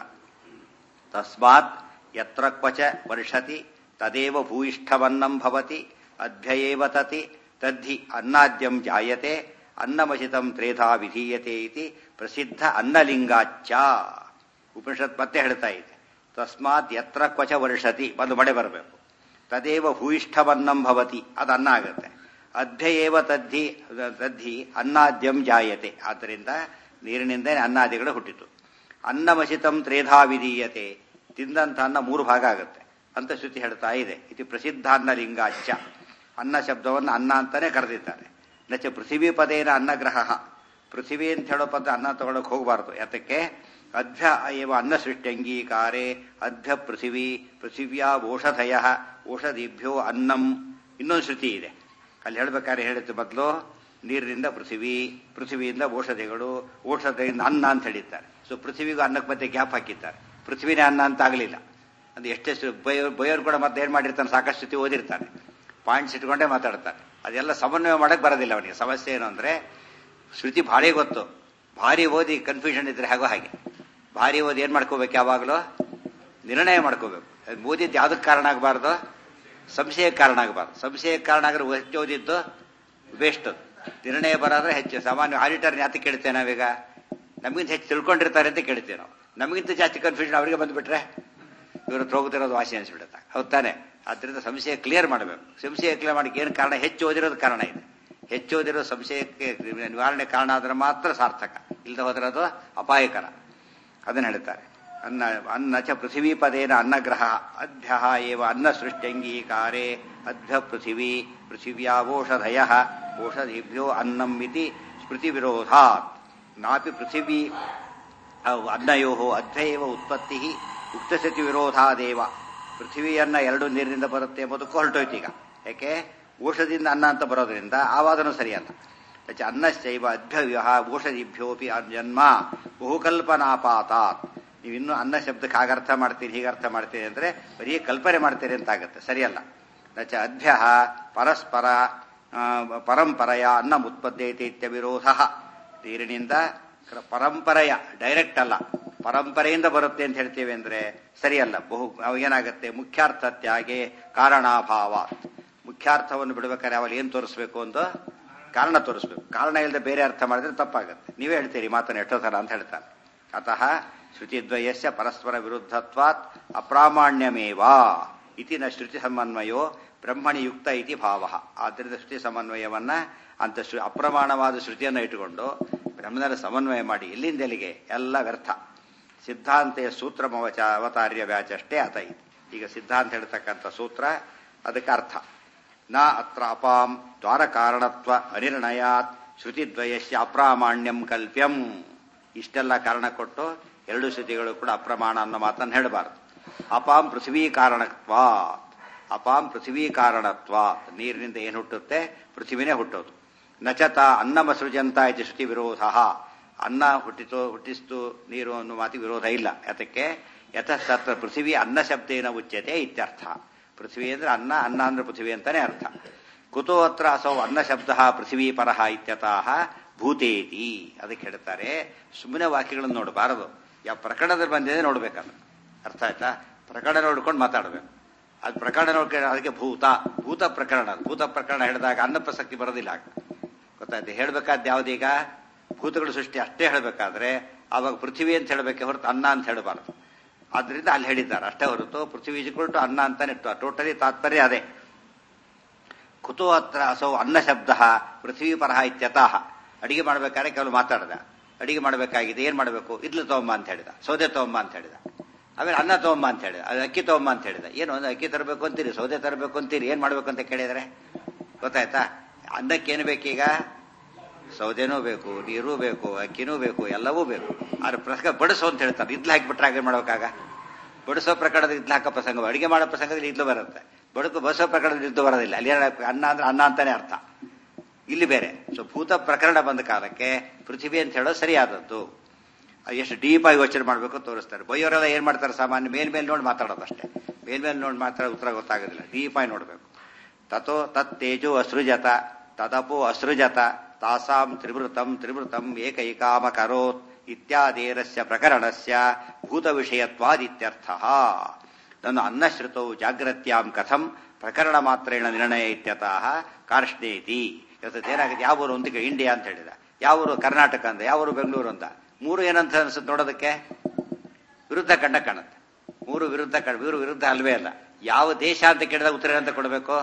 ತಸ್ಮಾತ್ ಯತ್ರ ಕ್ವಚ ವರ್ಷತಿ ತದೇವ ಭೂಯಿಷ್ಠವನ್ನಂ ಭವತಿ ಅಧ್ಯಯೇವ ತತಿ ತದ್ಧಿ ಅನ್ನಾದ್ಯಂ ಜಾಯತೆ ಅನ್ನಮಸಿತಂ ತ್ರೇಧಾ ವಿಧೀಯತೆ ಇತಿ ಪ್ರಸಿದ್ಧ ಅನ್ನಲಿಂಗಾಚ್ಚ ಉಪನಿಷತ್ ಮತ್ತೆ ಹೇಳ್ತಾ ಇದೆ ತಸ್ಮಾತ್ ಯತ್ರ ಕ್ವಚ ವರ್ಷತಿ ಒಂದು ಮಳೆ ಬರಬೇಕು ತದೇವ ಭೂಯಿಷ್ಠವನ್ನಂ ಭವತಿ ಅದು ಅನ್ನ ಆಗುತ್ತೆ ಅಧ್ಯಯೇವ ತದ್ಧಿ ತದ್ಧಿ ಅನ್ನಾದ್ಯಂ ಜಾಯತೆ ಆದ್ದರಿಂದ ನೀರಿನಿಂದ ಅನ್ನಾದಿಗಳು ಹುಟ್ಟಿತು ಅನ್ನಮಸಿತಂ ತ್ರೇಧಾ ವಿಧೀಯತೆ ತಿಂದಂತ ಅನ್ನ ಮೂರು ಭಾಗ ಆಗುತ್ತೆ ಅಂತ ಶ್ರುತಿ ಹೇಳ್ತಾ ಇದೆ ಇದು ಪ್ರಸಿದ್ಧ ಅನ್ನ ಲಿಂಗಾಚ್ಯ ಅನ್ನ ಶಬ್ದವನ್ನು ಅನ್ನ ಅಂತಾನೆ ಕರೆದಿದ್ದಾರೆ ನಚ ಪೃಥಿವೀ ಪದೇನ ಅನ್ನಗ್ರಹ ಪೃಥಿವಿ ಅಂತ ಹೇಳೋ ಪದ ಅನ್ನ ತಗೊಳಕ್ ಹೋಗಬಾರ್ದು ಯಾತಕ್ಕೆ ಅಧ್ಯ ಏವ ಅನ್ನ ಸೃಷ್ಟ್ಯಂಗೀಕಾರೆ ಅಧ್ಯ ಪೃಥಿವಿ ಪೃಥಿವ್ಯಾ ಓಷಧಯ ಓಷಧಿಭ್ಯೋ ಅನ್ನಂ ಇನ್ನೊಂದು ಶ್ರುತಿ ಇದೆ ಅಲ್ಲಿ ಹೇಳ್ಬೇಕಾದ್ರೆ ಹೇಳಿದ್ದು ಮೊದಲು ನೀರಿನಿಂದ ಪೃಥಿವಿ ಪೃಥ್ವಿಯಿಂದ ಔಷಧಿಗಳು ಔಷಧಿಯಿಂದ ಅನ್ನ ಅಂತ ಹೇಳಿದ್ದಾರೆ ಸೊ ಪೃಥ್ವಿಗೂ ಅನ್ನಕ್ಕೆ ಮತ್ತೆ ಗ್ಯಾಪ್ ಹಾಕಿದ್ದಾರೆ ಪೃಥ್ವಿನೇ ಅನ್ನ ಅಂತ ಆಗಲಿಲ್ಲ ಅದು ಎಷ್ಟೇ ಬಯೋರ್ ಕೂಡ ಮತ್ತೆ ಏನ್ ಮಾಡಿರ್ತಾನೆ ಸಾಕಷ್ಟು ಶ್ರುತಿ ಓದಿರ್ತಾನೆ ಪಾಯಿಂಟ್ಸ್ ಇಟ್ಕೊಂಡೇ ಮಾತಾಡ್ತಾರೆ ಅದೆಲ್ಲ ಸಮನ್ವಯ ಮಾಡಕ್ ಬರೋದಿಲ್ಲ ಅವನಿಗೆ ಸಮಸ್ಯೆ ಏನು ಅಂದ್ರೆ ಶ್ರುತಿ ಭಾರಿ ಗೊತ್ತು ಭಾರಿ ಓದಿ ಕನ್ಫ್ಯೂಷನ್ ಇದ್ರೆ ಹಾಗೋ ಹಾಗೆ ಭಾರಿ ಓದಿ ಏನ್ ಮಾಡ್ಕೋಬೇಕು ಯಾವಾಗಲೂ ನಿರ್ಣಯ ಮಾಡ್ಕೋಬೇಕು ಅದ್ ಓದಿದ್ದು ಯಾವ್ದಕ್ಕೆ ಕಾರಣ ಆಗಬಾರ್ದು ಸಂಶಯಕ್ಕೆ ಕಾರಣ ಆಗಬಾರ್ದು ಸಂಶಯಕ್ಕೆ ಕಾರಣ ಆಗಿದ್ರೆ ಹೆಚ್ಚು ಓದಿದ್ದು ವೇಸ್ಟ್ ನಿರ್ಣಯ ಬರೋದ್ರೆ ಹೆಚ್ಚು ಸಾಮಾನ್ಯ ಆಡಿಟರ್ ಯಾತಕ್ಕೆ ಕೇಳ್ತೇವೆ ನಾವೀಗ ನಮಗಿಂತ ಹೆಚ್ಚು ತಿಳ್ಕೊಂಡಿರ್ತಾರೆ ಅಂತ ಕೇಳ್ತೇವೆ ನಾವು ನಮಗಿಂತ ಜಾಸ್ತಿ ಕನ್ಫ್ಯೂಷನ್ ಅವರಿಗೆ ಬಂದ್ಬಿಟ್ರೆ ಇವರು ಹತ್ರ ಹೋಗ್ತಿರೋದು ವಾಸಿ ಅನ್ಸ್ಬಿಡುತ್ತೆ ಹೌದ್ ತಾನೆ ಆದ್ರಿಂದ ಸಂಶಯ ಕ್ಲಿಯರ್ ಮಾಡಬೇಕು ಸಂಶಯ ಕ್ಲಿಯರ್ ಮಾಡಕ್ಕೆ ಏನು ಕಾರಣ ಹೆಚ್ಚು ಓದಿರೋದು ಕಾರಣ ಇದೆ ಹೆಚ್ಚು ಓದಿರೋ ಸಂಶಯಕ್ಕೆ ನಿವಾರಣೆ ಕಾರಣ ಆದ್ರೆ ಮಾತ್ರ ಸಾರ್ಥಕ ಇಲ್ಲದೆ ಹೋದ್ರೆ ಅದು ಅಪಾಯಕರ ಅದನ್ನ ಹೇಳ್ತಾರೆ ಅನ್ನ ಅನ್ನ ಚ ಪೃಥಿವೀ ಪದೇನ ಅನ್ನಗ್ರಹ ಅಧ್ಯ ಏವ ಅನ್ನ ಸೃಷ್ಟ್ಯಂಗೀಕಾರೆ ಅಧ್ಯ ಪೃಥಿವೀ ಪೃಥಿವ್ಯಾವೋಷಧಯ ಓಷಧಿಭ್ಯೋ ಅನ್ನಂ ಇತಿ ಸ್ಮೃತಿ ವಿರೋಧಾತ್ ನಾಪಿ ಪೃಥಿವೀ ಅನ್ನಯೋ ಅಧ್ಯ ಏವ ಉತ್ಪತ್ತಿ ಉಕ್ತಸತಿ ವಿರೋಧಾದೇವ ಪೃಥ್ವಿಯನ್ನ ಎರಡು ನೀರಿನಿಂದ ಬರುತ್ತೆ ಎಂಬುದಕ್ಕೂ ಹೊರಟೋಯ್ತು ಈಗ ಯಾಕೆ ಔಷಧಿಯಿಂದ ಅನ್ನ ಅಂತ ಬರೋದ್ರಿಂದ ಆವಾದನೂ ಸರಿಯಲ್ಲ ಚ ಅನ್ನಶ್ಚೈವ ಅಭ್ಯವ್ಯ ಔಷಧಿಭ್ಯೋಪಿ ಜನ್ಮ ಬಹುಕಲ್ಪನಾಪಾತಾತ್ ನೀವು ಇನ್ನೂ ಅನ್ನ ಶಬ್ದಕ್ಕೆ ಹಾಗೆ ಅರ್ಥ ಮಾಡ್ತೀರಿ ಹೀಗೆ ಅರ್ಥ ಮಾಡ್ತೀರಿ ಅಂದ್ರೆ ಬರೀ ಕಲ್ಪನೆ ಮಾಡ್ತೀರಿ ಅಂತ ಆಗುತ್ತೆ ಸರಿಯಲ್ಲ ನಚ ಅಧ್ಯ ಪರಸ್ಪರ ಆ, ಪರಂಪರೆಯ ಅನ್ನ ಉತ್ಪತ್ತೈತೆ ಇತ್ಯ ವಿರೋಧ ನೀರಿನಿಂದ ಪರಂಪರೆಯ ಡೈರೆಕ್ಟ್ ಅಲ್ಲ ಪರಂಪರೆಯಿಂದ ಬರುತ್ತೆ ಅಂತ ಹೇಳ್ತೇವೆ ಅಂದ್ರೆ ಸರಿಯಲ್ಲ ಬಹು ಅವಾಗ ಏನಾಗುತ್ತೆ ಮುಖ್ಯಾರ್ಥ ತ್ಯಾಗೆ ಕಾರಣಾಭಾವ ಮುಖ್ಯಾರ್ಥವನ್ನು ಬಿಡ್ಬೇಕಾದ್ರೆ ಅವಲ್ಲಿ ಏನ್ ತೋರಿಸ್ಬೇಕು ಅಂತ ಕಾರಣ ತೋರಿಸ್ಬೇಕು ಕಾರಣ ಇಲ್ಲದೆ ಬೇರೆ ಅರ್ಥ ಮಾಡಿದ್ರೆ ತಪ್ಪಾಗುತ್ತೆ ನೀವೇ ಹೇಳ್ತೀರಿ ಮಾತನ್ನು ಎಷ್ಟೋ ಥರ ಅಂತ ಹೇಳ್ತಾರೆ ಅತಃ ಶ್ರುತಿದ್ವಯಸ್ಯ ಪರಸ್ಪರ ವಿರುದ್ಧತ್ವಾತ್ ಅಪ್ರಾಮಾಣ್ಯಮೇವ ಇತಿ ನ ಶ್ರುತಿ ಸಮನ್ವಯೋ ಬ್ರಹ್ಮಣಿ ಯುಕ್ತ ಇತಿ ಭಾವ ಆದ್ದರಿಂದ ಶ್ರುತಿ ಸಮನ್ವಯವನ್ನ ಅಂತ ಶ್ರು ಅಪ್ರಮಾಣವಾದ ಶ್ರುತಿಯನ್ನು ಇಟ್ಟುಕೊಂಡು ಬ್ರಹ್ಮನಲ್ಲಿ ಸಮನ್ವಯ ಮಾಡಿ ಎಲ್ಲಿಂದ ಎಲ್ಲಿಗೆ ಎಲ್ಲ ವ್ಯರ್ಥ ಸಿದ್ಧಾಂತೆಯ ಸೂತ್ರಮವಚ ಅವತಾರ್ಯ ವ್ಯಾಚಷ್ಟೇ ಅತ ಇದೆ ಈಗ ಸಿದ್ಧಾಂತ ಹೇಳ್ತಕ್ಕಂಥ ಸೂತ್ರ ಅದಕ್ಕೆ ಅರ್ಥ ನ ಅತ್ರ ಅಪಾಂ ದ್ವಾರಕಾರಣತ್ವ ಅನಿರ್ಣಯಾತ್ ಶ್ರುತಿದ್ವಯಸ್ಯ ಅಪ್ರಾಮಾಣ್ಯಂ ಕಲ್ಪ್ಯಂ ಇಷ್ಟೆಲ್ಲ ಕಾರಣ ಕೊಟ್ಟು ಎರಡು ಶ್ರುತಿಗಳು ಕೂಡ ಅಪ್ರಮಾಣ ಅನ್ನೋ ಮಾತನ್ನು ಹೇಳಬಾರದು ಅಪಾಂ ಪೃಥ್ವೀ ಕಾರಣತ್ವ ಅಪಾಂ ಪೃಥ್ವೀ ಕಾರಣತ್ವ ನೀರಿನಿಂದ ಏನು ಹುಟ್ಟುತ್ತೆ ಪೃಥ್ವಿನೇ ಹುಟ್ಟೋದು ನಚತ ಅನ್ನಮ ಸೃಜಂತ ಇತಿ ಶ್ರುತಿ ವಿರೋಧ ಅನ್ನ ಹುಟ್ಟಿತು ಹುಟ್ಟಿಸ್ತು ನೀರು ಅನ್ನೋ ಮಾತಿಗೆ ವಿರೋಧ ಇಲ್ಲ ಯಾತಕ್ಕೆ ಯತಸ್ತತ್ರ ಪೃಥ್ವಿ ಅನ್ನ ಶಬ್ದೇನ ಉಚ್ಯತೆ ಇತ್ಯರ್ಥ ಪೃಥ್ವಿ ಅಂದ್ರೆ ಅನ್ನ ಅನ್ನ ಅಂದ್ರೆ ಪೃಥ್ವಿ ಅಂತಾನೆ ಅರ್ಥ ಕುತೋ ಅತ್ರ ಅಸೌ ಅನ್ನ ಶಬ್ದ ಪೃಥ್ವೀ ಪರಹ ಇತ್ಯತಃ ಭೂತೇತಿ ಅದಕ್ಕೆ ಹೇಳ್ತಾರೆ ಸುಮ್ಮನೆ ವಾಕ್ಯಗಳನ್ನು ನೋಡಬಾರದು ಯಾವ ಪ್ರಕರಣದಲ್ಲಿ ಬಂದಿದೆ ನೋಡ್ಬೇಕಂದ್ರೆ ಅರ್ಥ ಆಯ್ತಾ ಪ್ರಕರಣ ನೋಡ್ಕೊಂಡು ಮಾತಾಡಬೇಕು ಅದು ಪ್ರಕರಣ ನೋಡ್ಕೊಂಡು ಅದಕ್ಕೆ ಭೂತ ಭೂತ ಪ್ರಕರಣ ಭೂತ ಪ್ರಕರಣ ಹೇಳಿದಾಗ ಅನ್ನ ಪ್ರಸಕ್ತಿ ಬರೋದಿಲ್ಲ ಆಗ ಗೊತ್ತಾಯ್ತು ಹೇಳ್ಬೇಕಾದ್ ಯಾವ್ದೀಗ ಭೂತಗಳ ಸೃಷ್ಟಿ ಅಷ್ಟೇ ಹೇಳಬೇಕಾದ್ರೆ ಆವಾಗ ಪೃಥ್ವಿ ಅಂತ ಹೇಳಬೇಕೆ ಹೊರತು ಅನ್ನ ಅಂತ ಹೇಳಬಾರದು ಆದ್ರಿಂದ ಅಲ್ಲಿ ಹೇಳಿದ್ದಾರೆ ಅಷ್ಟೇ ಹೊರತು ಪೃಥ್ವಿ ಟು ಅನ್ನ ಅಂತಾನೆ ಟೋಟಲಿ ತಾತ್ಪರ್ಯ ಅದೇ ಕುತೋ ಹತ್ರ ಅಸೌ ಅನ್ನ ಶಬ್ದ ಪೃಥ್ವಿ ಪರಹ ಇತ್ಯತಃ ಅಡಿಗೆ ಮಾಡ್ಬೇಕಾದ್ರೆ ಕೆಲವು ಮಾತಾಡ್ದ ಅಡಿಗೆ ಮಾಡಬೇಕಾಗಿದೆ ಏನ್ ಮಾಡಬೇಕು ಇಡ್ಲು ತಗೊಂಬ ಅಂತ ಹೇಳಿದ ಸೌದೆ ತಗೊಂಬ ಅಂತ ಹೇಳಿದ ಆಮೇಲೆ ಅನ್ನ ತಗೊಂಬ ಅಂತ ಹೇಳಿದ ಅದು ಅಕ್ಕಿ ತಗೊಂಬ ಅಂತ ಹೇಳಿದ ಏನು ಒಂದು ಅಕ್ಕಿ ತರಬೇಕು ಅಂತೀರಿ ಸೌದೆ ತರಬೇಕು ಅಂತೀರಿ ಏನ್ ಮಾಡ್ಬೇಕು ಅಂತ ಕೇಳಿದ್ರೆ ಗೊತ್ತಾಯ್ತಾ ಅನ್ನಕ್ಕೇನು ಬೇಕೀಗ ಸೌದೆನೂ ಬೇಕು ನೀರು ಬೇಕು ಅಕ್ಕಿನೂ ಬೇಕು ಎಲ್ಲವೂ ಬೇಕು ಆದ್ರೆ ಪ್ರಸಂಗ ಬಡಿಸು ಅಂತ ಹೇಳ್ತಾರೆ ಇದ್ಲು ಹಾಕಿಬಿಟ್ರೆ ಹಾಗೆ ಮಾಡ್ಬೇಕಾಗ ಬಡಿಸೋ ಪ್ರಕರಣದ ಇದ್ಲು ಹಾಕೋ ಪ್ರಸಂಗ ಅಡಿಗೆ ಮಾಡೋ ಪ್ರಸಂಗದಲ್ಲಿ ಇದ್ಲು ಬರುತ್ತೆ ಬಡಕು ಬಡಿಸೋ ಪ್ರಕರಣದಲ್ಲಿ ಇದ್ದು ಬರೋದಿಲ್ಲ ಅಲ್ಲಿ ಏನ್ ಅನ್ನ ಅಂದ್ರೆ ಅನ್ನ ಅಂತಾನೆ ಅರ್ಥ ಇಲ್ಲಿ ಬೇರೆ ಸೊ ಭೂತ ಪ್ರಕರಣ ಬಂದ ಕಾಲಕ್ಕೆ ಪೃಥ್ವಿ ಅಂತ ಹೇಳೋದು ಸರಿಯಾದದ್ದು ಎಷ್ಟು ಡೀಪ್ ಆಗಿ ಯೋಚನೆ ಮಾಡಬೇಕು ತೋರಿಸ್ತಾರೆ ಬೈಯೋರೆಲ್ಲ ಏನ್ ಮಾಡ್ತಾರೆ ಸಾಮಾನ್ಯ ಮೇಲ್ಮೇಲೆ ನೋಡಿ ಮಾತಾಡೋದಷ್ಟೇ ಮೇಲ್ಮೇಲೆ ನೋಡಿ ಮಾತಾಡೋ ಉತ್ತರ ಗೊತ್ತಾಗೋದಿಲ್ಲ ಡೀಪ್ ಆಗಿ ನೋಡಬೇಕು ತಥೋ ತತ್ ತೇಜೋ ಅಸೃಜತ ತದಪೋ ಅಸೃಜತ ತಾಸಾಂ ತ್ರಿವೃತಂ ತ್ರಿವೃತಂ ಏಕೈಕಾಮ ಕರೋತ್ ಇತ್ಯಾದೇರಸ್ಯ ಪ್ರಕರಣಸ್ಯ ಭೂತ ವಿಷಯತ್ವಾದಿತ್ಯರ್ಥ ತನ್ನ ಅನ್ನಶ್ರುತೌ ಜಾಗ್ರತ್ಯಾಂ ಕಥಂ ಪ್ರಕರಣ ಮಾತ್ರೇಣ ನಿರ್ಣಯ ಇತ್ಯತಃ ಕಾರ್ಷ್ಣೇತಿ ಏನಾಗುತ್ತೆ ಯಾವ ಊರು ಅಂತ ಇಂಡಿಯಾ ಅಂತ ಹೇಳಿದ ಯಾವ ಊರು ಕರ್ನಾಟಕ ಅಂತ ಯಾವ ಊರು ಬೆಂಗಳೂರು ಅಂತ ಮೂರು ಏನಂತ ಅನ್ಸುತ್ತೆ ನೋಡೋದಕ್ಕೆ ವಿರುದ್ಧ ಕಂಡ ಕಾಣುತ್ತೆ ಮೂರು ವಿರುದ್ಧ ಕಣ ಇವರು ವಿರುದ್ಧ ಅಲ್ವೇ ಅಲ್ಲ ಯಾವ ದೇಶ ಅಂತ ಕೇಳಿದಾಗ ಉತ್ತರ ಅಂತ ಕೊಡಬೇಕು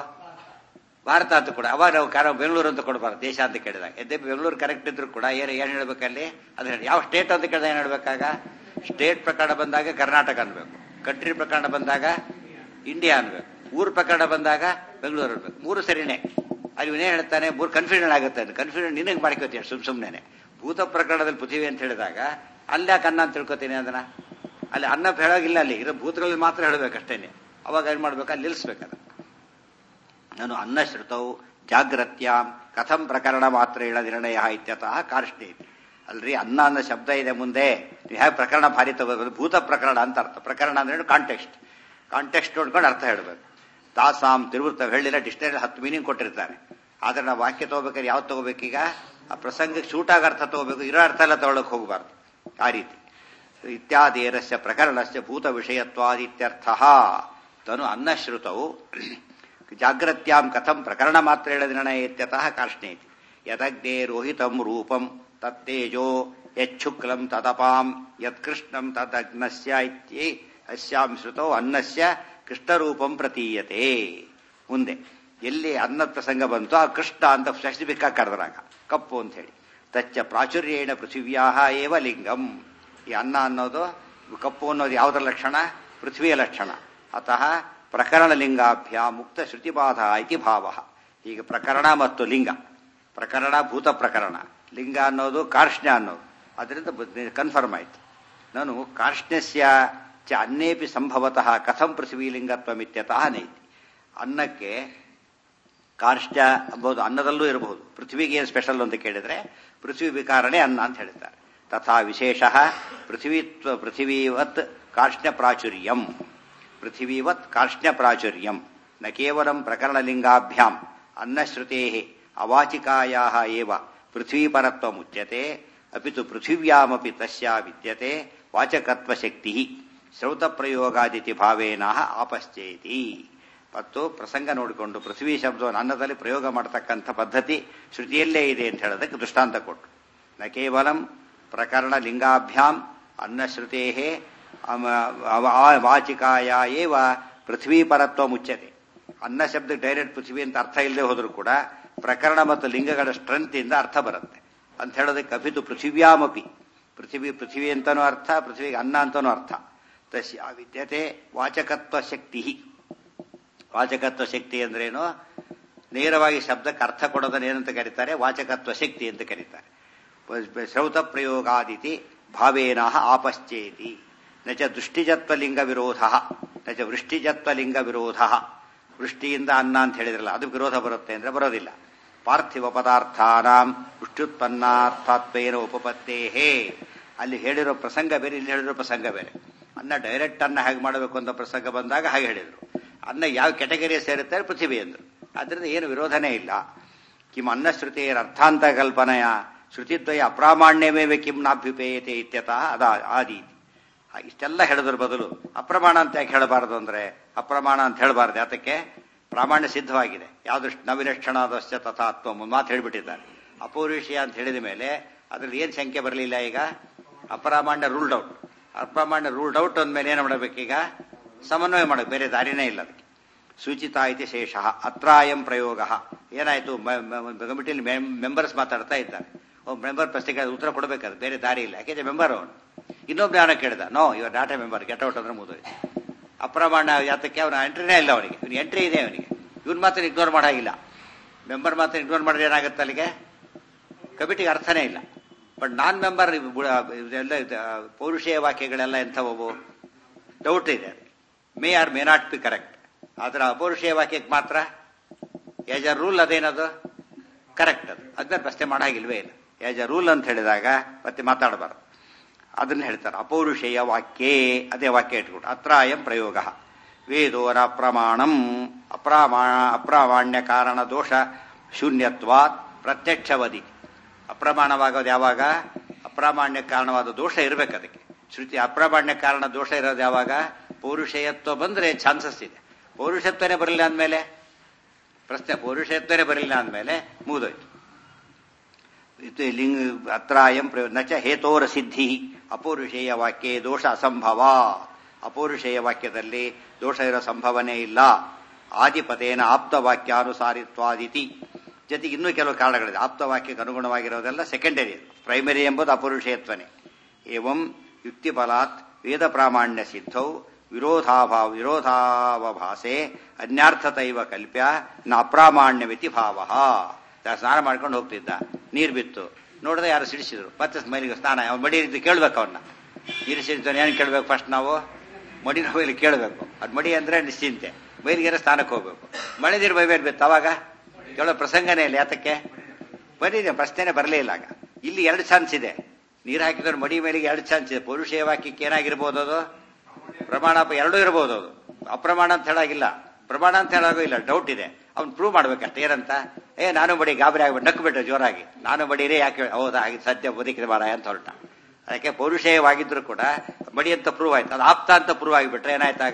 ಭಾರತ ಅಂತ ಕೂಡ ಅವಾಗ ನಾವು ಕಾರ ಬೆಂಗಳೂರು ಅಂತ ಕೊಡಬಾರ್ದು ದೇಶ ಅಂತ ಕೇಳಿದಾಗ ಎದ್ದೆ ಬೆಂಗಳೂರು ಕರೆಕ್ಟ್ ಇದ್ರು ಕೂಡ ಏನು ಏನು ಹೇಳ್ಬೇಕಲ್ಲಿ ಅದ್ರ ಯಾವ ಸ್ಟೇಟ್ ಅಂತ ಕೇಳಿದಾಗ ಏನು ಹೇಳ್ಬೇಕಾಗ ಸ್ಟೇಟ್ ಪ್ರಕರಣ ಬಂದಾಗ ಕರ್ನಾಟಕ ಅನ್ಬೇಕು ಕಂಟ್ರಿ ಪ್ರಕರಣ ಬಂದಾಗ ಇಂಡಿಯಾ ಅನ್ಬೇಕು ಊರು ಪ್ರಕರಣ ಬಂದಾಗ ಬೆಂಗಳೂರು ಅನ್ಬೇಕು ಮೂರು ಸರಿನೇ ಅಲ್ಲಿ ಇವನೇ ಹೇಳ್ತಾನೆ ಮೂರು ಕನ್ಫ್ಯೂಷನ್ ಆಗುತ್ತೆ ಕನ್ಫ್ಯೂಷನ್ ನಿನಗೆ ಮಾಡ್ಕೋತೀಯ ಸುಮ್ ಸುಮ್ಮನೆ ಭೂತ ಪ್ರಕರಣದಲ್ಲಿ ಪೃಥ್ವಿ ಅಂತ ಹೇಳಿದಾಗ ಅಲ್ಲೇ ಅನ್ನ ಅಂತ ತಿಳ್ಕೊತೀನಿ ಅದನ್ನ ಅಲ್ಲಿ ಅನ್ನ ಹೇಳೋಗಿಲ್ಲ ಅಲ್ಲಿ ಇರೋ ಭೂತಗಳಲ್ಲಿ ಮಾತ್ರ ಹೇಳಬೇಕಷ್ಟೇನೆ ಅವಾಗ ಏನ್ ಮಾಡ್ಬೇಕು ಅಲ್ಲಿ ನಿಲ್ಲಿಸ್ಬೇಕದ ನಾನು ಅನ್ನಶ್ರುತೌ ಜಾಗ್ರತ್ಯಾಂ ಕಥಂ ಪ್ರಕರಣ ಮಾತ್ರ ಹೇಳ ನಿರ್ಣಯ ಇತ್ಯತಃ ಕಾರ್ಷ್ಣೆ ಅಲ್ರಿ ಅನ್ನ ಅನ್ನೋ ಶಬ್ದ ಇದೆ ಮುಂದೆ ನೀವು ಹೇಗೆ ಪ್ರಕರಣ ಭಾರಿ ತಗೋಬೇಕು ಭೂತ ಪ್ರಕರಣ ಅಂತ ಅರ್ಥ ಪ್ರಕರಣ ಅಂದ್ರೆ ಕಾಂಟೆಕ್ಸ್ಟ್ ಕಾಂಟೆಕ್ಸ್ಟ್ ನೋಡ್ಕೊಂಡು ಅರ್ಥ ಹೇಳಬೇಕು ತಾಸಾಂ ತಿರುವೃತ್ತ ಹೇಳಿಲ್ಲ ಡಿಕ್ಷನರಿ ಹತ್ತು ಮೀನಿಂಗ್ ಕೊಟ್ಟಿರ್ತಾರೆ ಆದ್ರೆ ನಾವು ವಾಕ್ಯ ತಗೋಬೇಕಾದ್ರೆ ಯಾವ್ದು ತಗೋಬೇಕೀಗ ಆ ಪ್ರಸಂಗಕ್ಕೆ ಶೂಟಾಗ ಅರ್ಥ ತಗೋಬೇಕು ಇರೋ ಅರ್ಥ ಎಲ್ಲ ತಗೊಳಕ್ ಹೋಗಬಾರ್ದು ಆ ರೀತಿ ಇತ್ಯಾದೇರಸ್ಯ ಪ್ರಕರಣಸ್ಯ ಭೂತ ವಿಷಯತ್ವಾದಿತ್ಯರ್ಥ ತನು ಅನ್ನಶ್ರುತವು ಜಾಗ್ರತ್ಯಾಂ ಕಥಂ ಪ್ರಕರಣ ಮಾತ್ರ ಹೇಳ ನಿರ್ಣಯ ಇತ್ಯತಃ ಕಾರ್ಷ್ಣೇತಿ ಯದಗ್ನೇ ರೋಹಿತಂ ರೂಪಂ ತತ್ತೇಜೋ ಯಚ್ಛುಕ್ಲಂ ತದಪಾಂ ಯತ್ಕೃಷ್ಣಂ ತದಗ್ನಸ್ಯ ಇತ್ಯೇ ಅಸ್ಯಾಂ ಶ್ರುತೌ ಅನ್ನಸ್ಯ ಕೃಷ್ಣರೂಪಂ ಪ್ರತೀಯತೆ ಮುಂದೆ ಎಲ್ಲಿ ಅನ್ನ ಪ್ರಸಂಗ ಬಂತು ಆ ಕೃಷ್ಣ ಅಂತ ಸ್ಪೆಸಿಫಿಕ್ ಆಗಿ ಕರೆದ್ರಾಗ ಕಪ್ಪು ಅಂತ ಹೇಳಿ ತಚ್ಚ ಪ್ರಾಚುರ್ಯೇಣ ಪೃಥಿವ್ಯಾ ಏವ ಲಿಂಗಂ ಈ ಅನ್ನ ಅನ್ನೋದು ಕಪ್ಪು ಅನ್ನೋದು ಯಾವುದರ ಲಕ್ಷಣ ಪೃಥ್ವಿಯ ಲಕ್ಷಣ ಅತಃ ಪ್ರಕರಣ ಲಿಂಗಾಭ್ಯ ಮುಕ್ತ ಶ್ರುತಿಬಾಧ ಇತಿ ಭಾವ ಈಗ ಪ್ರಕರಣ ಮತ್ತು ಲಿಂಗ ಪ್ರಕರಣ ಭೂತ ಪ್ರಕರಣ ಲಿಂಗ ಅನ್ನೋದು ಕಾರ್ಷ್ಣ್ಯ ಅನ್ನೋದು ಅದರಿಂದ ಕನ್ಫರ್ಮ್ ಆಯ್ತು ನಾನು ಕಾರ್ಷ್ಣ್ಯಸ್ಯ ಚ ಅನ್ನೇಪಿ ಸಂಭವತಃ ಕಥಂ ಪೃಥ್ವೀಲಿಂಗತ್ವಮಿತ್ಯತಃ ನೈತಿ ಅನ್ನಕ್ಕೆ ಕಾರ್ಷ್ಟ್ಯ ಎಂಬುದು ಅನ್ನದಲ್ಲೂ ಇರಬಹುದು ಪೃಥ್ವಿಗೆ ಏನು ಸ್ಪೆಷಲ್ ಅಂತ ಕೇಳಿದ್ರೆ ಪೃಥ್ವಿ ವಿಕಾರಣೆ ಅನ್ನ ಅಂತ ಹೇಳ್ತಾರೆ ತಥಾ ವಿಶೇಷ ಪೃಥ್ವಿತ್ವ ಪೃಥಿವೀವತ್ ಕಾರ್ಷ್ಣ್ಯ ಪ್ರಾಚುರ್ಯಂ ಪೃಥಿವೀವತ್ ಕಾರ್ಷ್ಣ್ಯ ಪ್ರಾಚುರ್ಯಂ ನ ಕೇವಲಂ ಪ್ರಕರಣಲಿಂಗಾಭ್ಯಾಂ ಅನ್ನಶ್ರುತೆ ಅವಾಚಿಕಾಯಾ ಏವ ಪೃಥ್ವೀಪರತ್ವಮುಚ್ಯತೆ ಅಪಿತು ಪೃಥಿವ್ಯಾಮಪಿ ತಸ್ಯಾ ವಿದ್ಯತೆ ವಾಚಕತ್ವಶಕ್ತಿ ಶ್ರೌತಪ್ರಯೋಗಾದಿತಿ ಭಾವೇನ ಆಪಶ್ಚೇತಿ ಮತ್ತು ಪ್ರಸಂಗ ನೋಡಿಕೊಂಡು ಪೃಥ್ವಿ ಶಬ್ದವನ್ನು ಅನ್ನದಲ್ಲಿ ಪ್ರಯೋಗ ಮಾಡತಕ್ಕಂಥ ಪದ್ಧತಿ ಶ್ರುತಿಯಲ್ಲೇ ಇದೆ ಅಂತ ಹೇಳೋದಕ್ಕೆ ದೃಷ್ಟಾಂತ ಕೊಟ್ಟು ನ ಕೇವಲಂ ಪ್ರಕರಣ ಲಿಂಗಾಭ್ಯಾಂ ಅನ್ನಶ್ರುತೇ ವಾಚಿಕಾಯ ಏವ ಪೃಥ್ವೀ ಪರತ್ವ ಮುಚ್ಚತೆ ಅನ್ನ ಶಬ್ದ ಡೈರೆಕ್ಟ್ ಪೃಥ್ವಿ ಅಂತ ಅರ್ಥ ಇಲ್ಲದೆ ಹೋದರೂ ಕೂಡ ಪ್ರಕರಣ ಮತ್ತು ಲಿಂಗಗಳ ಸ್ಟ್ರೆಂತ್ ಇಂದ ಅರ್ಥ ಬರುತ್ತೆ ಅಂತ ಹೇಳೋದಕ್ಕೆ ಅಭಿತು ಪೃಥಿವ್ಯಾಮಪಿ ಪೃಥ್ವಿ ಪೃಥ್ವಿ ಅಂತಾನೂ ಅರ್ಥ ಪೃಥ್ವಿಗೆ ಅನ್ನ ಅಂತಾನೂ ಅರ್ಥ ತಸ್ಯ ವಿದ್ಯತೆ ವಾಚಕತ್ವ ಶಕ್ತಿ ವಾಚಕತ್ವ ಶಕ್ತಿ ಅಂದ್ರೇನು ನೇರವಾಗಿ ಶಬ್ದಕ್ಕೆ ಅರ್ಥ ಕೊಡೋದನ್ನ ಏನಂತ ಕರೀತಾರೆ ವಾಚಕತ್ವ ಶಕ್ತಿ ಅಂತ ಕರೀತಾರೆ ಶ್ರೌತ ಪ್ರಯೋಗಾದಿತಿ ಭಾವೇನ ಆಪಶ್ಚೇತಿ ನಚ ದೃಷ್ಟಿಜತ್ವಲಿಂಗ ವಿರೋಧ ನಚ ವೃಷ್ಟಿಜತ್ವಲಿಂಗ ವಿರೋಧ ವೃಷ್ಟಿಯಿಂದ ಅನ್ನ ಅಂತ ಹೇಳಿದ್ರಲ್ಲ ಅದು ವಿರೋಧ ಬರುತ್ತೆ ಅಂದ್ರೆ ಬರೋದಿಲ್ಲ ಪಾರ್ಥಿವ ಪದಾರ್ಥಾನಾಂ ವೃಷ್ಟ್ಯುತ್ಪನ್ನಾರ್ಥಾತ್ವೇನ ಉಪಪತ್ತೇಹೇ ಅಲ್ಲಿ ಹೇಳಿರೋ ಪ್ರಸಂಗ ಬೇರೆ ಇಲ್ಲಿ ಹೇಳಿರೋ ಪ್ರಸಂಗ ಬೇರೆ ಅನ್ನ ಡೈರೆಕ್ಟ್ ಅನ್ನ ಹೇಗೆ ಮಾಡಬೇಕು ಅಂತ ಪ್ರಸಂಗ ಬಂದಾಗ ಹಾಗೆ ಹೇಳಿದ್ರು ಅನ್ನ ಯಾವ ಕೆಟಗರಿ ಸೇರುತ್ತೆ ಪೃಥ್ವಿ ಅಂದ್ರು ಅದರಿಂದ ಏನು ವಿರೋಧನೇ ಇಲ್ಲ ಕಿಂ ಅನ್ನಶ್ರುತಿಯರ ಅರ್ಥಾಂತ ಕಲ್ಪನೆಯ ಶ್ರುತಿದ್ವಯ ಅಪ್ರಾಮಾಣ್ಯವೇ ಕಿಂ ನಾಭ್ಯುಪೇಯತೆ ಇತ್ಯತಃ ಅದ ಆದಿ ಇಷ್ಟೆಲ್ಲ ಹೇಳಿದ್ರ ಬದಲು ಅಪ್ರಮಾಣ ಅಂತ ಯಾಕೆ ಹೇಳಬಾರದು ಅಂದ್ರೆ ಅಪ್ರಮಾಣ ಅಂತ ಹೇಳಬಾರ್ದು ಯಾತಕ್ಕೆ ಪ್ರಾಮಾಣ್ಯ ಸಿದ್ಧವಾಗಿದೆ ಯಾವ್ದು ನವಿಲಕ್ಷಣಾದಶ್ಚ ತಥಾತ್ವ ಮಾತು ಹೇಳಿಬಿಟ್ಟಿದ್ದಾರೆ ಅಪೌರುಷಿಯ ಅಂತ ಹೇಳಿದ ಮೇಲೆ ಅದ್ರಲ್ಲಿ ಏನ್ ಸಂಖ್ಯೆ ಬರಲಿಲ್ಲ ಈಗ ಅಪ್ರಾಮಾಣ್ಯ ರೂಲ್ಡ್ ಔಟ್ ಅಪ್ರಾಮಾಣ್ಯ ರೂಲ್ಡ್ ಔಟ್ ಅಂದ್ಮೇಲೆ ಏನು ಮಾಡಬೇಕೀಗ ಸಮನ್ವಯ ಮಾಡಬೇಕು ಬೇರೆ ದಾರಿನೇ ಇಲ್ಲ ಅದಕ್ಕೆ ಸೂಚಿತ ಇತಿ ಶೇಷ ಅತ್ರಾಯಂ ಪ್ರಯೋಗ ಏನಾಯ್ತು ಕಮಿಟಿಯಲ್ಲಿ ಮೆಂಬರ್ಸ್ ಮಾತಾಡ್ತಾ ಇದ್ದಾರೆ ಒಬ್ಬ ಮೆಂಬರ್ ಪ್ರಶ್ನೆಗೆ ಉತ್ತರ ಕೊಡಬೇಕಾದ್ರೆ ಬೇರೆ ದಾರಿ ಇಲ್ಲ ಯಾಕೆಂದ್ರೆ ಮೆಂಬರ್ ಅವನು ಇನ್ನೊಬ್ಬ ಯಾರೋ ಕೇಳಿದ ನೋ ಇವ್ರ ಡಾಟಾ ಮೆಂಬರ್ ಗೆಟ್ ಔಟ್ ಅಂದ್ರೆ ಮುಗಿದೋಯ್ತು ಅಪ್ರಮಾಣ ಯಾತಕ್ಕೆ ಅವನ ಎಂಟ್ರಿನೇ ಇಲ್ಲ ಅವನಿಗೆ ಇವನು ಎಂಟ್ರಿ ಇದೆ ಅವನಿಗೆ ಇವನ್ ಮಾತ್ರ ಇಗ್ನೋರ್ ಮಾಡಾಗಿಲ್ಲ ಮೆಂಬರ್ ಮಾತ್ರ ಇಗ್ನೋರ್ ಮಾಡಿದ್ರೆ ಏನಾಗುತ್ತೆ ಅಲ್ಲಿಗೆ ಕಮಿಟಿಗೆ ಅರ್ಥನೇ ಇಲ್ಲ ಬಟ್ ನಾನ್ ಮೆಂಬರ್ ಇದೆಲ್ಲ ಪೌರುಷೇಯ ವಾಕ್ಯಗಳೆಲ್ಲ ಎಂಥವು ಡೌಟ್ ಇದೆ may or may not be correct ಆದ್ರೆ ಅಪೌರುಷೇಯ ವಾಕ್ಯಕ್ಕೆ ಮಾತ್ರ ಆಸ್ ಅ ರೂಲ್ ಅದೇನದು ಕರೆಕ್ಟ್ ಅದು ಅದನ್ನ ಪ್ರಶ್ನೆ ಮಾಡಾಗಿಲ್ವೇ ಇಲ್ಲ ಆಸ್ ಅ ರೂಲ್ ಅಂತ ಹೇಳಿದಾಗ ಮತ್ತೆ ಮಾತಾಡಬಾರ್ದು ಅದನ್ನ ಹೇಳ್ತಾರೆ ಅಪೌರುಷೇಯ ವಾಕ್ಯೇ ಅದೇ ವಾಕ್ಯ ಇಟ್ಕೊಂಡು ಅತ್ರಾಯಂ ಪ್ರಯೋಗ ವೇದೋರ ಪ್ರಮಾಣಂ ಅಪ್ರಾಮಾಣ ಅಪ್ರಾಮಾಣ್ಯ ಕಾರಣ ದೋಷ ಶೂನ್ಯತ್ವಾತ್ ಪ್ರತ್ಯಕ್ಷವದಿ ಅಪ್ರಮಾಣವಾಗೋದು ಯಾವಾಗ ಅಪ್ರಾಮಾಣ್ಯ ಕಾರಣವಾದ ದೋಷ ಇರಬೇಕು ಅದಕ್ಕೆ ಶ್ರುತಿ ಅಪ್ರಾಮಾಣ್ಯ ಕಾರಣ ದೋಷ ಇರೋದು ಯಾವಾಗ ಪೌರುಷೇಯತ್ವ ಬಂದ್ರೆ ಚಾನ್ಸಸ್ ಇದೆ ಪೌರುಷತ್ವನೇ ಬರಲಿಲ್ಲ ಅಂದಮೇಲೆ ಪ್ರಶ್ನೆ ಪೌರುಷತ್ವನೇ ಬರಲಿಲ್ಲ ಅಂದಮೇಲೆ ಮುಗಿದೋಯ್ತು ಲಿಂಗ ಅತ್ರಾಯಂ ನಚ ಹೇತೋರ ಸಿದ್ಧಿ ಅಪೌರುಷೇಯ ವಾಕ್ಯೆ ದೋಷ ಅಸಂಭವ ಅಪೌರುಷೇಯ ವಾಕ್ಯದಲ್ಲಿ ದೋಷ ಇರೋ ಸಂಭವನೆ ಇಲ್ಲ ಆದಿಪತೇನ ಆಪ್ತವಾಕ್ಯಾನುಸಾರಿತ್ವಾದಿತಿ ಜೊತೆಗೆ ಇನ್ನೂ ಕೆಲವು ಕಾರಣಗಳಿದೆ ಆಪ್ತವಾಕ್ಯಕ್ಕೆ ಅನುಗುಣವಾಗಿರೋದೆಲ್ಲ ಸೆಕೆಂಡರಿ ಪ್ರೈಮರಿ ಎಂಬುದು ಅಪೌರುಷೇಯತ್ವನೇ ಏವಂ ಯುಕ್ತಿಬಲಾತ್ ವೇದ ಪ್ರಾಮಾಣ್ಯ ಸಿದ್ಧೌ ವಿರೋಧಾಭಾವ ವಿರೋಧಾವಭಾಸೆ ಅನ್ಯಾರ್ಥತೈವ ಕಲ್ಪ್ಯ ನ ಅಪ್ರಾಮಾಣ್ಯಮಿತಿ ಭಾವ ಸ್ನಾನ ಮಾಡ್ಕೊಂಡು ಹೋಗ್ತಿದ್ದ ನೀರು ಬಿತ್ತು ನೋಡಿದ್ರೆ ಯಾರು ಸಿಡಿಸಿದ್ರು ಮತ್ತೆ ಮೈಲಿಗೆ ಸ್ನಾನ ಅವ್ನು ಮಡಿ ರೀತಿ ಕೇಳ್ಬೇಕು ಅವನ್ನ ನೀರು ಸಿಡಿತಾನೆ ಏನು ಕೇಳ್ಬೇಕು ಫಸ್ಟ್ ನಾವು ಮಡಿನ ಮೈಲಿ ಕೇಳಬೇಕು ಅದು ಮಡಿ ಅಂದ್ರೆ ನಿಶ್ಚಿಂತೆ ಮೈಲಿಗೆ ಸ್ನಾನಕ್ಕೆ ಹೋಗ್ಬೇಕು ಮಳೆ ನೀರು ಮೈ ಮೇಲೆ ಬಿತ್ತು ಅವಾಗ ಕೇಳೋ ಪ್ರಸಂಗನೇ ಇಲ್ಲ ಯಾತಕ್ಕೆ ಬಂದಿದೆ ಪ್ರಶ್ನೆನೇ ಬರಲೇ ಇಲ್ಲ ಆಗ ಇಲ್ಲಿ ಎರಡು ಚಾನ್ಸ್ ಇದೆ ನೀರು ಹಾಕಿದ್ರೆ ಮಡಿ ಮೇಲಿಗೆ ಎರಡು ಚಾನ್ಸ್ ಇದೆ ಪೌರುಷೇಯ ವಾಕ್ಯಕ್ಕೆ ಏನಾಗಿರ್ಬೋದು ಅದು ಪ್ರಮಾಣ ಎರಡೂ ಇರಬಹುದು ಅದು ಅಪ್ರಮಾಣ ಅಂತ ಹೇಳಾಗಿಲ್ಲ ಪ್ರಮಾಣ ಅಂತ ಹೇಳಾಗೂ ಇಲ್ಲ ಡೌಟ್ ಇದೆ ಅವ್ನು ಪ್ರೂವ್ ಮಾಡ್ಬೇಕಷ್ಟೇ ಏನಂತ ಏ ನಾನು ಬಡಿ ಗಾಬರಿ ಆಗ್ಬಿಟ್ಟು ನಕ್ಬಿಟ್ಟು ಜೋರಾಗಿ ನಾನು ಬಡೀರಿ ಯಾಕೆ ಹೌದಾ ಹಾಗೆ ಸದ್ಯ ಬದುಕಿದ ಮಾಡ ಅಂತ ಹೊರಟ ಅದಕ್ಕೆ ಪೌರುಷೇಯವಾಗಿದ್ರು ಕೂಡ ಮಡಿ ಅಂತ ಪ್ರೂವ್ ಆಯ್ತು ಅದು ಆಪ್ತ ಅಂತ ಪ್ರೂವ್ ಆಗಿಬಿಟ್ರೆ ಏನಾಯ್ತಾಗ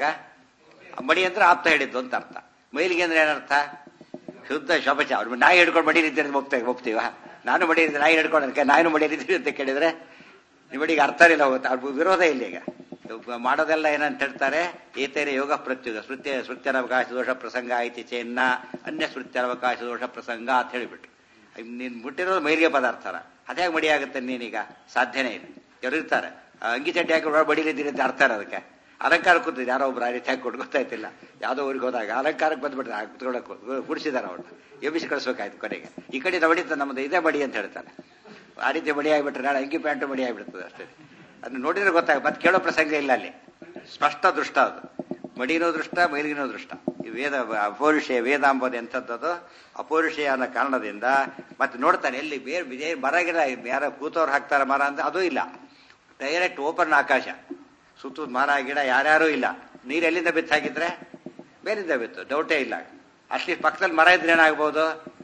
ಮಡಿ ಅಂದ್ರೆ ಆಪ್ತ ಹೇಳಿದ್ದು ಅಂತ ಅರ್ಥ ಮೈಲಿಗೆ ಅಂದ್ರೆ ಏನರ್ಥ ಶುದ್ಧ ಶೋಭಚ ಅವ್ರು ನಾಯಿ ಹಿಡ್ಕೊಂಡು ಮಡಿ ರೀತಿ ಹೋಗ್ತೇವೆ ಹೋಗ್ತೀವ ನಾನು ಮಡಿ ನಾಯಿ ಹಿಡ್ಕೊಂಡು ನಾನು ಮಡಿ ರೀತಿ ಅಂತ ಕೇಳಿದ್ರೆ ನಿಮ್ಮಡಿಗೆ ಅರ್ಥ ಇಲ್ಲ ಹೋಗುತ್ತೆ ಅವ್ರ ವಿರೋಧ ಇಲ್ಲ ಈಗ ಮಾಡೋದೆಲ್ಲ ಏನಂತ ಹೇಳ್ತಾರೆ ಏತೇನೆ ಯೋಗ ಪ್ರತ್ಯುಗ ಸ್ಮೃತ್ಯ ಸ್ಮೃತ್ಯನವಕಾಶ ದೋಷ ಪ್ರಸಂಗ ಐತಿ ಚೆನ್ನ ಅನ್ಯ ಸ್ಮೃತ್ಯನವಕಾಶ ದೋಷ ಪ್ರಸಂಗ ಅಂತ ಹೇಳಿಬಿಟ್ಟು ನೀನ್ ಮುಟ್ಟಿರೋದು ಮೈಲಿಗೆ ಪದಾರ್ಥನ ಅದ್ಯಾಗ ಮಡಿ ಆಗುತ್ತೆ ನೀನೀಗ ಸಾಧ್ಯನೇ ಇಲ್ಲ ಕೆಲವರು ಇರ್ತಾರೆ ಅಂಗಿ ಚಡ್ಡಿ ಹಾಕಿ ಬಡಿಲಿದ್ದೀರಿ ಅಂತ ಅರ್ಥ ಅದಕ್ಕೆ ಅಲಂಕಾರ ಕೂತಿದ್ದು ಯಾರೋ ಒಬ್ರು ಆ ರೀತಿ ಹಾಕಿ ಕೊಟ್ಟು ಗೊತ್ತಾಯ್ತಿಲ್ಲ ಯಾವುದೋ ಊರಿಗೆ ಹೋದಾಗ ಅಲಂಕಾರಕ್ಕೆ ಬಂದ್ಬಿಟ್ರೆ ಕುತ್ಕೊಳ್ಳೋಕೆ ಗುಡಿಸಿದಾರೆ ಅವ್ರನ್ನ ಎಬ್ಬಿಸಿ ಕಳಿಸ್ಬೇಕಾಯ್ತು ಕೊನೆಗೆ ಈ ಕಡೆ ಹೊಡಿತ ನಮ್ಮದು ಇದೇ ಬಡಿ ಅಂತ ಹೇಳ್ತಾರೆ ಆ ರೀತಿ ಬಡಿ ಆಗಿಬಿಟ್ರೆ ನಾಳೆ ಅಂಗಿ ಪ್ಯಾಂಟು ಬಡಿ ಆಗಿಬಿಡ್ತದೆ ಅಷ್ಟೇ ಅದನ್ನ ನೋಡಿದ್ರೆ ಗೊತ್ತಾಗ ಮತ್ತೆ ಕೇಳೋ ಪ್ರಸಂಗ ಇಲ್ಲ ಅಲ್ಲಿ ಸ್ಪಷ್ಟ ದೃಷ್ಟ ಅದು ಮಡಿನೋ ದೃಷ್ಟ ಮೈಲಿಗಿನೋ ದೃಷ್ಟ ಈ ವೇದ ಅಪೌರುಷೇಯ ವೇದ ಅಂಬೋದು ಎಂಥದ್ದು ಅಪೌರುಷೇಯ ಅನ್ನೋ ಕಾರಣದಿಂದ ಮತ್ತೆ ನೋಡ್ತಾನೆ ಎಲ್ಲಿ ಬೇರೆ ಬೇರೆ ಮರ ಗಿಡ ಯಾರೋ ಕೂತವ್ರು ಹಾಕ್ತಾರೆ ಮರ ಅಂತ ಅದೂ ಇಲ್ಲ ಡೈರೆಕ್ಟ್ ಓಪನ್ ಆಕಾಶ ಸುತ್ತ ಮರ ಗಿಡ ಯಾರ್ಯಾರೂ ಇಲ್ಲ ನೀರು ಎಲ್ಲಿಂದ ಬಿತ್ತು ಹಾಕಿದ್ರೆ ಬೇಲಿಂದ ಬಿತ್ತು ಡೌಟೇ ಇಲ್ಲ ಅಟ್ಲೀಸ್ಟ್ ಪಕ್ಕದಲ್ಲಿ ಮರ ಇದ್ರೆ ಏನಾಗ್ಬೋದು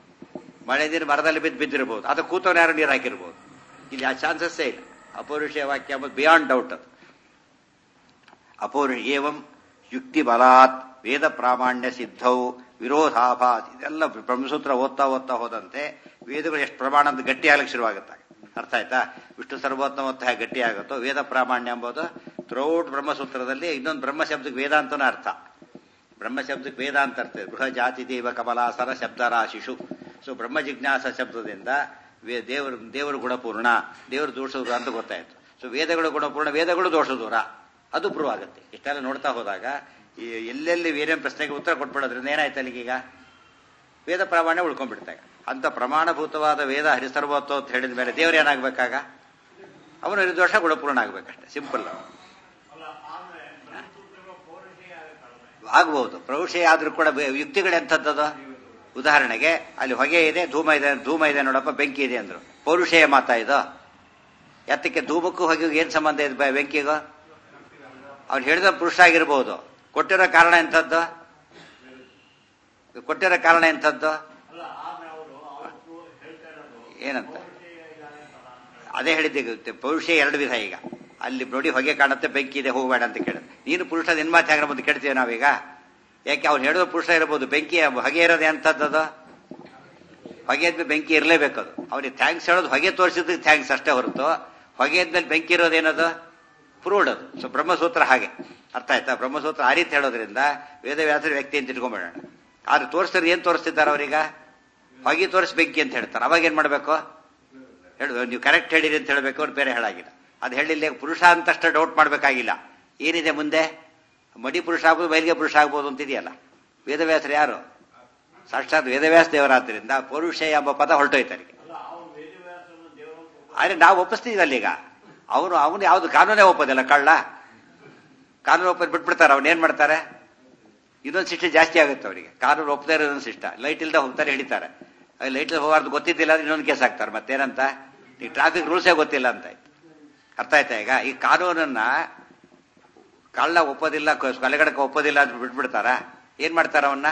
ಮಳೆ ನೀರು ಮರದಲ್ಲಿ ಬಿದ್ದು ಬಿದ್ದಿರ್ಬೋದು ಅದು ಕೂತವ್ರು ಯಾರು ನೀರು ಹಾಕಿರ್ಬೋದು ಇಲ್ಲಿ ಆ ಚಾನ್ಸಸ್ಸೇ ಇಲ್ಲ ಅಪೌರುಷೇಯ ವಾಕ್ಯ ಅಂಬುದು ಬಿಯಾಂಡ್ ಡೌಟ್ ಅದು ಅಪೌರುಷ ಏವಂ ಯುಕ್ತಿ ಬಲಾತ್ ವೇದ ಪ್ರಾಮಾಣ್ಯ ಸಿದ್ಧೌ ವಿರೋಧಾಭಾಸ್ ಇದೆಲ್ಲ ಬ್ರಹ್ಮಸೂತ್ರ ಓದ್ತಾ ಓದ್ತಾ ಹೋದಂತೆ ವೇದಗಳು ಎಷ್ಟು ಪ್ರಮಾಣ ಅಂತ ಗಟ್ಟಿ ಆಗ್ಲಿಕ್ಕೆ ಶುರುವಾಗುತ್ತೆ ಅರ್ಥ ಆಯ್ತಾ ವಿಷ್ಣು ಸರ್ವೋತ್ತಮತ್ತ ಗಟ್ಟಿ ಆಗುತ್ತೋ ವೇದ ಪ್ರಾಮಾಣ್ಯ ಎಂಬುದು ಥ್ರೌಟ್ ಬ್ರಹ್ಮಸೂತ್ರದಲ್ಲಿ ಇನ್ನೊಂದು ಬ್ರಹ್ಮ ಶಬ್ದಕ್ಕೆ ವೇದಾಂತನ ಅರ್ಥ ಬ್ರಹ್ಮ ಶಬ್ದಕ್ಕೆ ವೇದಾಂತ ಅರ್ಥ ಇದೆ. ಗೃಹ ಜಾತಿ ದೇವ ಕಮಲಾಸರ ಶಬ್ದರಾಶಿಷು ಸೊ ಬ್ರಹ್ಮ ಜಿಜ್ಞಾಸ ಶಬ್ದದಿಂದ ವೇ- ದೇವರು ದೇವರು ಗುಣಪೂರ್ಣ ದೇವರು ದೋಷ ದೂರ ಅಂತ ಗೊತ್ತಾಯ್ತು ಸೊ ವೇದಗಳು ಗುಣಪೂರ್ಣ ವೇದಗಳು ದೋಷ ದೂರ ಅದು ಪ್ರೂವ್ ಆಗುತ್ತೆ ಇಷ್ಟೆಲ್ಲ ನೋಡ್ತಾ ಹೋದಾಗ ಈ ಎಲ್ಲೆಲ್ಲಿ ಏನೇನು ಪ್ರಶ್ನೆಗೆ ಉತ್ತರ ಕೊಟ್ಬಿಡೋದ್ರಿಂದ ಏನಾಯ್ತು ಅಲ್ಲಿಗೀಗ ವೇದ ಪ್ರಾಮಾಣ್ಯ ಉಳ್ಕೊಂಡ್ಬಿಡ್ತಾಗ ಅಂತ ಪ್ರಮಾಣಭೂತವಾದ ವೇದ ಹರಿಸರ್ವತ್ವ ಅಂತ ಹೇಳಿದ ಮೇಲೆ ದೇವರು ಏನಾಗಬೇಕಾಗ ಅವನು ನಿರ್ದೋಷ ಗುಣಪೂರ್ಣ ಆಗ್ಬೇಕಷ್ಟೆ ಸಿಂಪಲ್ ಆಗ್ಬಹುದು ಪ್ರೌಢಿ ಆದ್ರೂ ಕೂಡ ಬೆ- ಯುಕ್ತಿಗಳು ಎಂಥದ್ದದು ಉದಾಹರಣೆಗೆ ಅಲ್ಲಿ ಹೊಗೆ ಇದೆ ಧೂಮ ಇದೆ ಧೂಮ ಇದೆ ನೋಡಪ್ಪ ಬೆಂಕಿ ಇದೆ ಅಂದ್ರು ಪೌರುಷೇಯ ಮಾತಾ ಇದು ಎತ್ತಕ್ಕೆ ಧೂಮಕ್ಕೂ ಹೊಗೆಗೂ ಏನ್ ಸಂಬಂಧ ಇದೆ ಬೆ- ಬೆಂಕಿಗೂ ಅವ್ನು ಹೇಳಿದ ಪುರುಷ ಆಗಿರ್ಬೋದು ಕೊಟ್ಟಿರೋ ಕಾರಣ ಎಂಥದ್ದು ಕೊಟ್ಟಿರೋ ಕಾರಣ ಎಂಥದ್ದು ಏನಂತ ಅದೇ ಹೇಳಿದ್ದೆ ಪೌರುಷ ಎರಡು ವಿಧ ಈಗ ಅಲ್ಲಿ ನೋಡಿ ಹೊಗೆ ಕಾಣುತ್ತೆ ಬೆಂಕಿ ಇದೆ ಹೋಗಬೇಡ ಅಂತ ಕೇಳಿದ್ರೆ ನೀನು ಪುರುಷ ನಿನ್ಮಾತಿ ಆಗ್ರ ಬಂದು ಕೇಳ್ತೀವಿ ನಾವೀಗ ಯಾಕೆ ಅವ್ನು ಹೇಳಿದ ಪುರುಷ ಇರ್ಬೋದು ಬೆಂಕಿ ಹೊಗೆ ಇರೋದು ಎಂಥದ್ದದು ಹೊಗೆ ಆದ್ಮೇಲೆ ಬೆಂಕಿ ಇರಲೇಬೇಕು ಅದು ಅವನಿಗೆ ಥ್ಯಾಂಕ್ಸ್ ಹೇಳೋದು ಹೊಗೆ ತೋರಿಸಿದ್ದಕ್ಕೆ ಥ್ಯಾಂಕ್ಸ್ ಅಷ್ಟೇ ಹೊರತು ಹೊಗೆ ಆದ್ಮೇಲೆ ಬೆಂಕಿ ಇರೋದೇನದು ಪ್ರೂವ್ಡ್ ಅದು ಸೊ ಬ್ರಹ್ಮಸೂತ್ರ ಹಾಗೆ ಅರ್ಥ ಆಯ್ತಾ ಬ್ರಹ್ಮಸೂತ್ರ ಆ ರೀತಿ ಹೇಳೋದ್ರಿಂದ ವೇದವ್ಯಾಸರ ವ್ಯಕ್ತಿ ಅಂತ ಇಟ್ಕೊಂಡ್ಬಿಡೋಣ ಆದ್ರೆ ತೋರಿಸಿದ್ರೆ ಏನ್ ತೋರಿಸ್ತಿದ್ದಾರೆ ಅವ್ರೀಗ ಹೊಗೆ ತೋರಿಸಿ ಬೆಂಕಿ ಅಂತ ಹೇಳ್ತಾರೆ ಅವಾಗ ಏನ್ ಮಾಡ್ಬೇಕು ಹೇಳು ನೀವು ಕರೆಕ್ಟ್ ಹೇಳಿರಿ ಅಂತ ಹೇಳಬೇಕು ಅವ್ರು ಬೇರೆ ಹೇಳಾಗಿಲ್ಲ ಅದು ಹೇಳಿಲ್ಲ ಪುರುಷ ಅಂತಷ್ಟು ಡೌಟ್ ಮಾಡಬೇಕಾಗಿಲ್ಲ ಏನಿದೆ ಮುಂದೆ ಮಡಿ ಪುರುಷ ಆಗ್ಬೋದು ಬಯಲಿಗೆ ಪುರುಷ ಆಗ್ಬೋದು ಅಂತಿದೆಯಲ್ಲ ವೇದವ್ಯಾಸರು ಯಾರು ಸಾಕ್ಷಾತ್ ವೇದವ್ಯಾಸ ದೇವರಾದ್ರಿಂದ ಪೌರುಷ ಎಂಬ ಪದ ಹೊರಟೋಯ್ತು ಅವರಿಗೆ ಆದ್ರೆ ನಾವು ಒಪ್ಪಿಸ್ತೀವಲ್ಲ ಈಗ ಅವನು ಅವನು ಯಾವ್ದು ಕಾನೂನೇ ಒಪ್ಪೋದಿಲ್ಲ ಕಳ್ಳ ಕಾನೂನು ಒಪ್ಪದ್ ಬಿಟ್ಬಿಡ್ತಾರೆ ಅವ್ನು ಏನ್ ಮಾಡ್ತಾರೆ ಇದೊಂದು ಶಿಕ್ಷೆ ಜಾಸ್ತಿ ಆಗುತ್ತೆ ಅವರಿಗೆ ಕಾನೂನು ಒಪ್ಪದೇ ಇರೋದೊಂದು ಶಿಷ್ಟ ಲೈಟ್ ಇಲ್ದೆ ಹೋಗ್ತಾರೆ ಹಿಡಿತಾರೆ ಲೈಟ್ ಹೋಗಾರ್ದು ಗೊತ್ತಿದ್ದಿಲ್ಲ ಅಂದ್ರೆ ಇನ್ನೊಂದು ಕೇಸ್ ಹಾಕ್ತಾರೆ ಮತ್ತೇನಂತ ಈ ಟ್ರಾಫಿಕ್ ರೂಲ್ಸೇ ಗೊತ್ತಿಲ್ಲ ಅಂತ ಆಯ್ತು ಅರ್ಥ ಆಯ್ತಾ ಈಗ ಈ ಕಾನೂನನ್ನ ಕಳ್ಳ ಒಪ್ಪೋದಿಲ್ಲ ಕಲೆಗಡಕ ಒಪ್ಪೋದಿಲ್ಲ ಅಂತ ಬಿಟ್ಬಿಡ್ತಾರ ಏನ್ ಮಾಡ್ತಾರ ಅವನ್ನ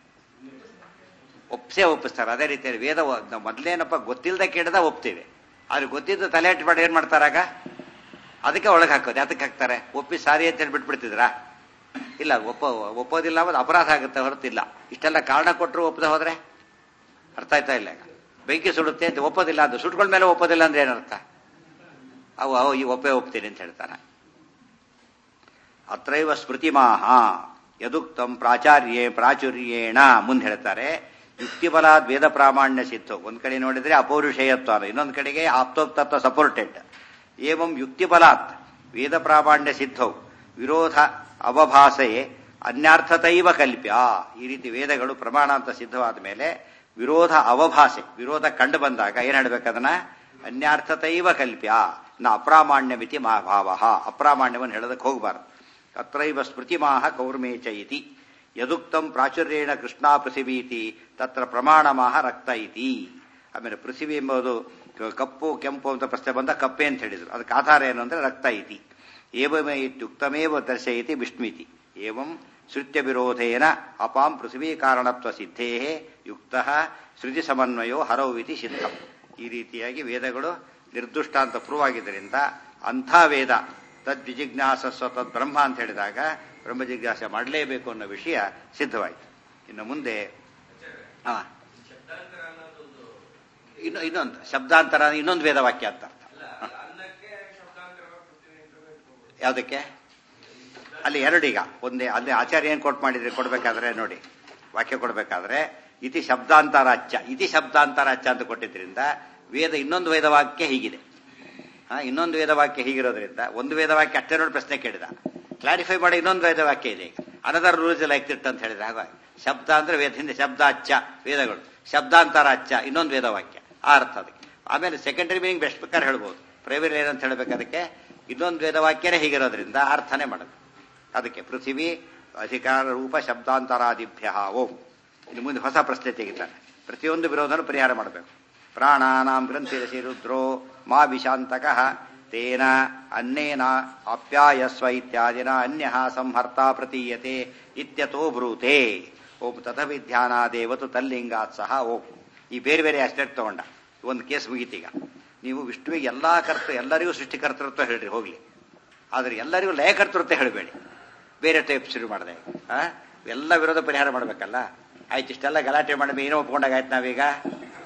ಒಪ್ಸೇ ಒಪ್ಪಿಸ್ತಾರ ಅದೇ ರೀತಿ ವೇದ ಒ- ನಾವು ಮೊದ್ಲೇನಪ್ಪ ಗೊತ್ತಿಲ್ಲದೆ ಕೇಳದ ಒಪ್ತೀವಿ ಆದ್ರೆ ಗೊತ್ತಿದ್ದು ತಲೆ ಮಾಡಿ ಏನ್ ಮಾಡ್ತಾರಾಗ ಅದಕ್ಕೆ ಒಳಗೆ ಹಾಕೋದು ಅದಕ್ಕೆ ಹಾಕ್ತಾರೆ ಒಪ್ಪಿ ಸಾರಿ ಅಂತ ಹೇಳಿ ಬಿಟ್ಬಿಡ್ತಿದ್ರಾ ಇಲ್ಲ ಒಪ್ಪೋ ಒಪ್ಪೋದಿಲ್ಲ ಅನ್ನೋದು ಅಪರಾಧ ಆಗುತ್ತೆ ಹೊರತಿಲ್ಲ ಇಷ್ಟೆಲ್ಲ ಕಾರಣ ಕೊಟ್ಟರು ಒಪ್ಪದೆ ಹೋದ್ರೆ ಅರ್ಥ ಆಯ್ತಾ ಇಲ್ಲ ಈಗ ಬೆಂಕಿ ಸುಡುತ್ತೆ ಅಂತ ಒಪ್ಪೋದಿಲ್ಲ ಅದು ಸುಟ್ಕೊಂಡ ಮೇಲೆ ಒಪ್ಪೋದಿಲ್ಲ ಅಂದ್ರೆ ಏನರ್ಥ ಅವು ಅವು ಈ ಒಪ್ಪೇ ಒಪ್ತೀನಿ ಅಂತ ಹೇಳ್ತಾನೆ ಅತ್ರೈವ ಸ್ಮೃತಿಮಾಹ ಯದುಕ್ತಂ ಪ್ರಾಚಾರ್ಯೇ ಪ್ರಾಚುರ್ಯೇಣ ಮುಂದೆ ಹೇಳ್ತಾರೆ ಯುಕ್ತಿಬಲಾದ್ ವೇದ ಪ್ರಾಮಾಣ್ಯ ಸಿದ್ಧು ಒಂದ್ ಕಡೆ ನೋಡಿದ್ರೆ ಅಪೌರುಷೇಯತ್ವ ಇನ್ನೊಂದ್ ಕಡೆಗೆ ಆಪ್ತೋಕ್ತತ್ವ ಸಪೋರ್ಟೆಡ್ ಏವಂ ಯುಕ್ತಿಬಲಾತ್ ವೇದ ಪ್ರಾಮಾಣ್ಯ ಸಿದ್ಧೌ ವಿರೋಧ ಅವಭಾಸೆ ಅನ್ಯಾರ್ಥತೈವ ಕಲ್ಪ್ಯ ಈ ರೀತಿ ವೇದಗಳು ಪ್ರಮಾಣ ಅಂತ ಸಿದ್ಧವಾದ ಮೇಲೆ ವಿರೋಧ ಅವಭಾಸೆ ವಿರೋಧ ಕಂಡು ಬಂದಾಗ ಏನ್ ಹೇಳ್ಬೇಕದನ್ನ ಅನ್ಯಾರ್ಥತೈವ ಕಲ್ಪ್ಯ ನ ಅಪ್ರಾಮಾಣ್ಯ ಮಿತಿ ಮಾ ಭಾವ ಅಪ್ರಾಮಾಣ್ಯವನ್ನು ಹೇಳೋದಕ್ಕೆ ಹೋಗಬಾರದು ತತ್ರೈವ ಸ್ಮೃತಿಮಾಹ ಕೌರ್ಮೇಚ ಇತಿ ಯದುಕ್ತಂ ಪ್ರಾಚುರ್ಯೇಣ ಕೃಷ್ಣ ಪೃಥಿವೀತಿ ತತ್ರ ಪ್ರಮಾಣಮಾಹ ರಕ್ತ ಇತಿ ಆಮೇಲೆ ಪೃಥಿವಿ ಎಂಬುದು ಕ- ಕಪ್ಪು ಕೆಂಪು ಅಂತ ಪ್ರಶ್ನೆ ಬಂದ ಕಪ್ಪೆ ಅಂತ ಹೇಳಿದ್ರು ಅದಕ್ಕೆ ಆಧಾರ ಏನು ಅಂದ್ರೆ ರಕ್ತ ಇತಿ ಏವಮೇ ಇತ್ಯುಕ್ತಮೇವ ದರ್ಶಯತಿ ವಿಷ್ಣುವಿತಿ ಏವಂ ಶ್ರುತ್ಯ ವಿರೋಧೇನ ಅಪಾಂ ಪೃಥಿವೀ ಕಾರಣತ್ವ ಸಿದ್ಧೇ ಯುಕ್ತ ಶ್ರುತಿ ಸಮನ್ವಯೋ ಹರೌವಿತಿ ಸಿದ್ಧ ಈ ರೀತಿಯಾಗಿ ವೇದಗಳು ನಿರ್ದುಷ್ಟ ಅಂತ ಪ್ರೂವ್ ಆಗಿದ್ದರಿಂದ ಅಂಥ ವೇದ ತದ್ವಿಜಿಜ್ಞಾಸಸ್ವ ತದ್ ಬ್ರಹ್ಮ ಅಂತ ಹೇಳಿದಾಗ ಬ್ರಹ್ಮ ಜಿಜ್ಞಾಸೆ ಮಾಡಲೇಬೇಕು ಅನ್ನೋ ವಿಷಯ ಸಿದ್ಧವಾಯಿತು ಇನ್ನು ಮುಂದೆ ಹಾ ಇನ್ನು ಇನ್ನೊಂದು ಶಬ್ದಾಂತರ ಇನ್ನೊಂದು ವೇದವಾಕ್ಯ ಅಂತ ಅರ್ಥ ಯಾವುದಕ್ಕೆ ಅಲ್ಲಿ ಎರಡೀಗ ಒಂದೇ ಅಲ್ಲಿ ಆಚಾರ್ಯ ಏನ್ ಕೊಟ್ ಮಾಡಿದ್ರೆ ಕೊಡ್ಬೇಕಾದ್ರೆ ನೋಡಿ ವಾಕ್ಯ ಕೊಡ್ಬೇಕಾದ್ರೆ ಇತಿ ಶಬ್ದಾಂತರಾಚ್ಯ ಇತಿ ಶಬ್ದಾಂತರಾಚ್ಯ ಅಂತ ಕೊಟ್ಟಿದ್ರಿಂದ ವೇದ ಇನ್ನೊಂದು ವೇದವಾಕ್ಯ ಹೀಗಿದೆ ಹಾ ಇನ್ನೊಂದು ವೇದವಾಕ್ಯ ಹೀಗಿರೋದ್ರಿಂದ ಒಂದು ವೇದವಾಕ್ಯ ಅಷ್ಟೇ ನೋಡಿ ಪ್ರಶ್ನೆ ಕೇಳಿದ ಕ್ಲಾರಿಫೈ ಮಾಡಿ ಇನ್ನೊಂದು ವೇದವಾಕ್ಯ ಇದೆ ಅನದರ್ ರೂಲ್ಸ್ ಲೈಕ್ ಇಟ್ ಅಂತ ಹೇಳಿದ್ರೆ ಹಾಗಾಗಿ ಶಬ್ದ ಅಂದ್ರೆ ವೇದ ಹಿಂದೆ ಶಬ್ದಾಚ್ಯ ವೇದಗಳು ಶಬ್ದಾಂತರಾಚ್ಯ ಇನ್ನೊಂದು ವೇದವಾಕ್ಯ ಆ ಅರ್ಥ ಅದಕ್ಕೆ ಆಮೇಲೆ ಸೆಕೆಂಡರಿ ಮೀನಿಂಗ್ ಬೆಸ್ಟ್ ಬೇಕಾದ್ರೆ ಹೇಳ್ಬೋದು ಪ್ರೈಮರಿ ಏನಂತ ಹೇಳ್ಬೇಕು ಅದಕ್ಕೆ ಇನ್ನೊಂದು ವೇದವಾಕ್ಯನೇ ಹೀಗಿರೋದ್ರಿಂದ ಅರ್ಥನೇ ಮಾಡೋದು ಅದಕ್ಕೆ ಪೃಥಿವಿ ಅಧಿಕಾರ ರೂಪ ಶಬ್ದಾಂತರಾದಿಭ್ಯ ಓಂ ಇನ್ನು ಮುಂದೆ ಹೊಸ ಪ್ರಶ್ನೆ ತೆಗಿತಾನೆ ಪ್ರತಿಯೊಂದು ವಿರೋಧನೂ ಪರಿಹಾರ ಮಾಡಬೇಕು ಪ್ರಾಣಾನಾಂ ಗ್ರಂಥಿರಸಿ ರುದ್ರೋ ಮಾ ವಿಶಾಂತಕಃ ತೇನ ಅನ್ನೇನ ಆಪ್ಯಾಯಸ್ವ ಇತ್ಯಾದಿನ ಅನ್ಯ ಸಂಹರ್ತ ಪ್ರತೀಯತೆ ಇತ್ಯತೋ ಬ್ರೂತೆ ಓಂ ತಥವಿಧ್ಯಾನಾದೇವತು ತಲ್ಲಿಂಗಾತ್ ಸಹ ಓಂ ಈ ಬೇರೆ ಬೇರೆ ಅಸ್ಟೆಟ್ ತಗೊಂಡ ಒಂದು ಕೇಸ್ ಮುಗೀತೀಗ ನೀವು ವಿಷ್ಣುವಿಗೆ ಎಲ್ಲಾ ಕರ್ತ ಎಲ್ಲರಿಗೂ ಸೃಷ್ಟಿಕರ್ತೃತ್ವ ಹೇಳ್ರಿ ಹೋಗ್ಲಿ ಆದ್ರೆ ಎಲ್ಲರಿಗೂ ಲಯಕರ್ತೃತ್ವ ಹೇಳಬೇಡಿ ಬೇರೆ ಟೈಪ್ ಶುರು ಮಾಡಿದೆ ಆ ಎಲ್ಲ ವಿರೋಧ ಪರಿಹಾರ ಮಾಡ್ಬೇಕಲ್ಲ ಆಯ್ತು ಇಷ್ಟೆಲ್ಲ ಗಲಾಟೆ ಮಾಡಿ ಏನೋ ಒಪ್ಕೊಂಡಾಗ ಆಯ್ತು ನಾವೀಗ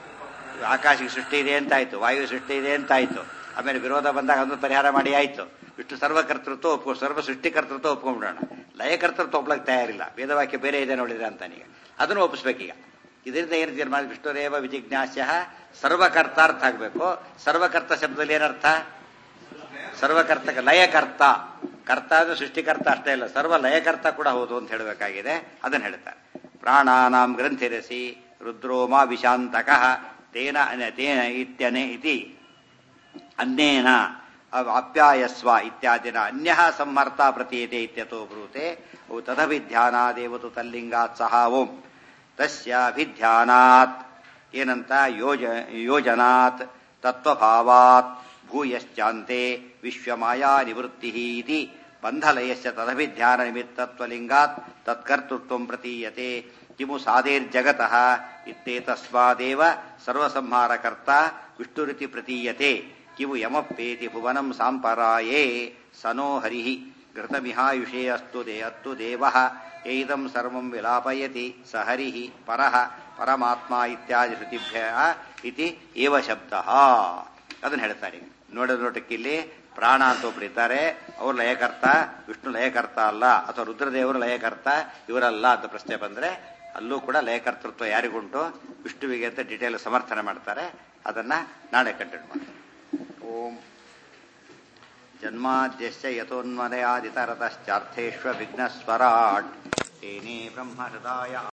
ಆಕಾಶಕ್ಕೆ ಸೃಷ್ಟಿ ಇದೆ ಅಂತ ಆಯ್ತು ವಾಯು ಸೃಷ್ಟಿ ಇದೆ ಅಂತ ಆಯ್ತು ಆಮೇಲೆ ವಿರೋಧ ಬಂದಾಗ ಅದನ್ನು ಪರಿಹಾರ ಮಾಡಿ ಆಯ್ತು ವಿಷ್ಣು ಸರ್ವಕರ್ತೃತ್ವ ಒಪ್ಕೊ ಸರ್ವ ಸೃಷ್ಟಿಕರ್ತೃತ್ವ ಒಪ್ಕೊಂಡ್ಬಿಡೋಣ ಲಯಕರ್ತೃತ್ವ ಒಪ್ಲಕ್ಕೆ ತಯಾರಿಲ್ಲ ವೇದವಾಕ್ಯ ಬೇರೆ ಇದೆ ನೋಡಿದ್ರೆ ಅಂತಾನೀಗ ಅದನ್ನು ಒಪ್ಪಿಸ್ಬೇಕೀಗ ಇದರಿಂದ ಏನು ತೀರ್ಮಾನ ವಿಷ್ಣುರೇವ ವಿಜಿಜ್ಞಾಸ್ಯ ಸರ್ವಕರ್ತ ಅರ್ಥ ಆಗಬೇಕು ಸರ್ವಕರ್ತ ಶಬ್ದದಲ್ಲಿ ಏನರ್ಥ ಸರ್ವಕರ್ತಕ ಲಯಕರ್ತ ಕರ್ತ ಅಂದ್ರೆ ಸೃಷ್ಟಿಕರ್ತ ಅಷ್ಟೇ ಇಲ್ಲ ಸರ್ವ ಲಯಕರ್ತ ಕೂಡ ಹೌದು ಅಂತ ಹೇಳಬೇಕಾಗಿದೆ ಅದನ್ನು ಹೇಳ್ತಾರೆ ಪ್ರಾಣಾನಾಂ ಗ್ರಂಥಿರಸಿ ರುದ್ರೋಮಾ ವಿಶಾಂತಕ ತೇನ ತೇನ ಇತ್ಯನೆ ಇತಿ ಅನ್ಯೇನ ಅಪ್ಯಾಯಸ್ವ ಇತ್ಯಾದಿನ ಅನ್ಯ ಸಂಹರ್ತ ಪ್ರತೀಯತೆ ಇತ್ಯತೋ ಬ್ರೂತೆ ಅವು ತದಭಿಧ್ಯಾನಾದೇವತು ತಲ್ಲಿಂಗಾತ್ ಸಹ ಓಂ ತಸ್ಯಾಭಿಧ್ಯಾನಾತ್ ಏನಂತ ಯೋಜ ಯೋಜನಾತ್ ತತ್ವಭಾವಾತ್ ಭೂಯಶ್ಚಾಂತೆ ವಿಶ್ವಮಾಯಾ ನಿವೃತ್ತಿ ಇತಿ ಬಂಧಲಯಸ್ಯ ತದಭಿಧ್ಯಾನ ನಿಮಿತ್ತತ್ವಲಿಂಗಾತ್ ತತ್ಕರ್ತೃತ್ವಂ ಪ್ರತೀಯತೆ ಕಿಮು ಸಾಧೇರ್ಜಗತಃ ಇತ್ತೇತಸ್ಮಾದೇವ ಸರ್ವಸಂಹಾರಕರ್ತ ವಿಷ್ಣುರಿತಿ ಪ್ರತೀಯತೆ ಕಿವು ಯಮಪ್ಪೇತಿ ಭುವನಂ ಸಾಂಪರಾಯೇ ಸನೋ ಹರಿಃ ಘೃತಮಿಹಾಯುಷೇ ಅಸ್ತು ದೇ ಅತ್ತು ದೇವಃ ಏದಂ ಸರ್ವಂ ವಿಲಾಪಯತಿ ಸ ಹರಿಃ ಪರಃ ಪರಮಾತ್ಮ ಇತ್ಯಾದಿ ಶ್ರುತಿಭ್ಯ ಇತಿ ಏವ ಶಬ್ದ ಅದನ್ನು ಹೇಳ್ತಾರೆ ನೋಡಿದ ನೋಟಕ್ಕೆ ಇಲ್ಲಿ ಪ್ರಾಣ ಅಂತ ಒಬ್ರು ಇದ್ದಾರೆ ಅವ್ರು ಲಯಕರ್ತ ವಿಷ್ಣು ಲಯಕರ್ತ ಅಲ್ಲ ಅಥವಾ ರುದ್ರದೇವರು ಲಯಕರ್ತ ಇವರಲ್ಲ ಅಂತ ಪ್ರಶ್ನೆ ಬಂದ್ರೆ ಅಲ್ಲೂ ಕೂಡ ಲಯಕರ್ತೃತ್ವ ಯಾರಿಗುಂಟು ವಿಷ್ಣುವಿಗೆ ಅಂತ ಡಿಟೇಲ್ ಸಮರ್ಥನೆ ಮಾಡ್ತಾರೆ ಅದನ್ನ ನಾಳೆ ಕಂಟಿನ್ಯೂ ಮಾಡ್ತಾರೆ ಓಂ ಜನ್ಮಾದ್ಯಶ್ಚ ಯತೋನ್ಮದಯಾದಿತರತಶ್ಚಾರ್ಥೇಶ್ವ ವಿಘ್ನಸ್ವರಾಟ್ ತೇನೇ ಬ್ರಹ್ಮ ಹೃದಯ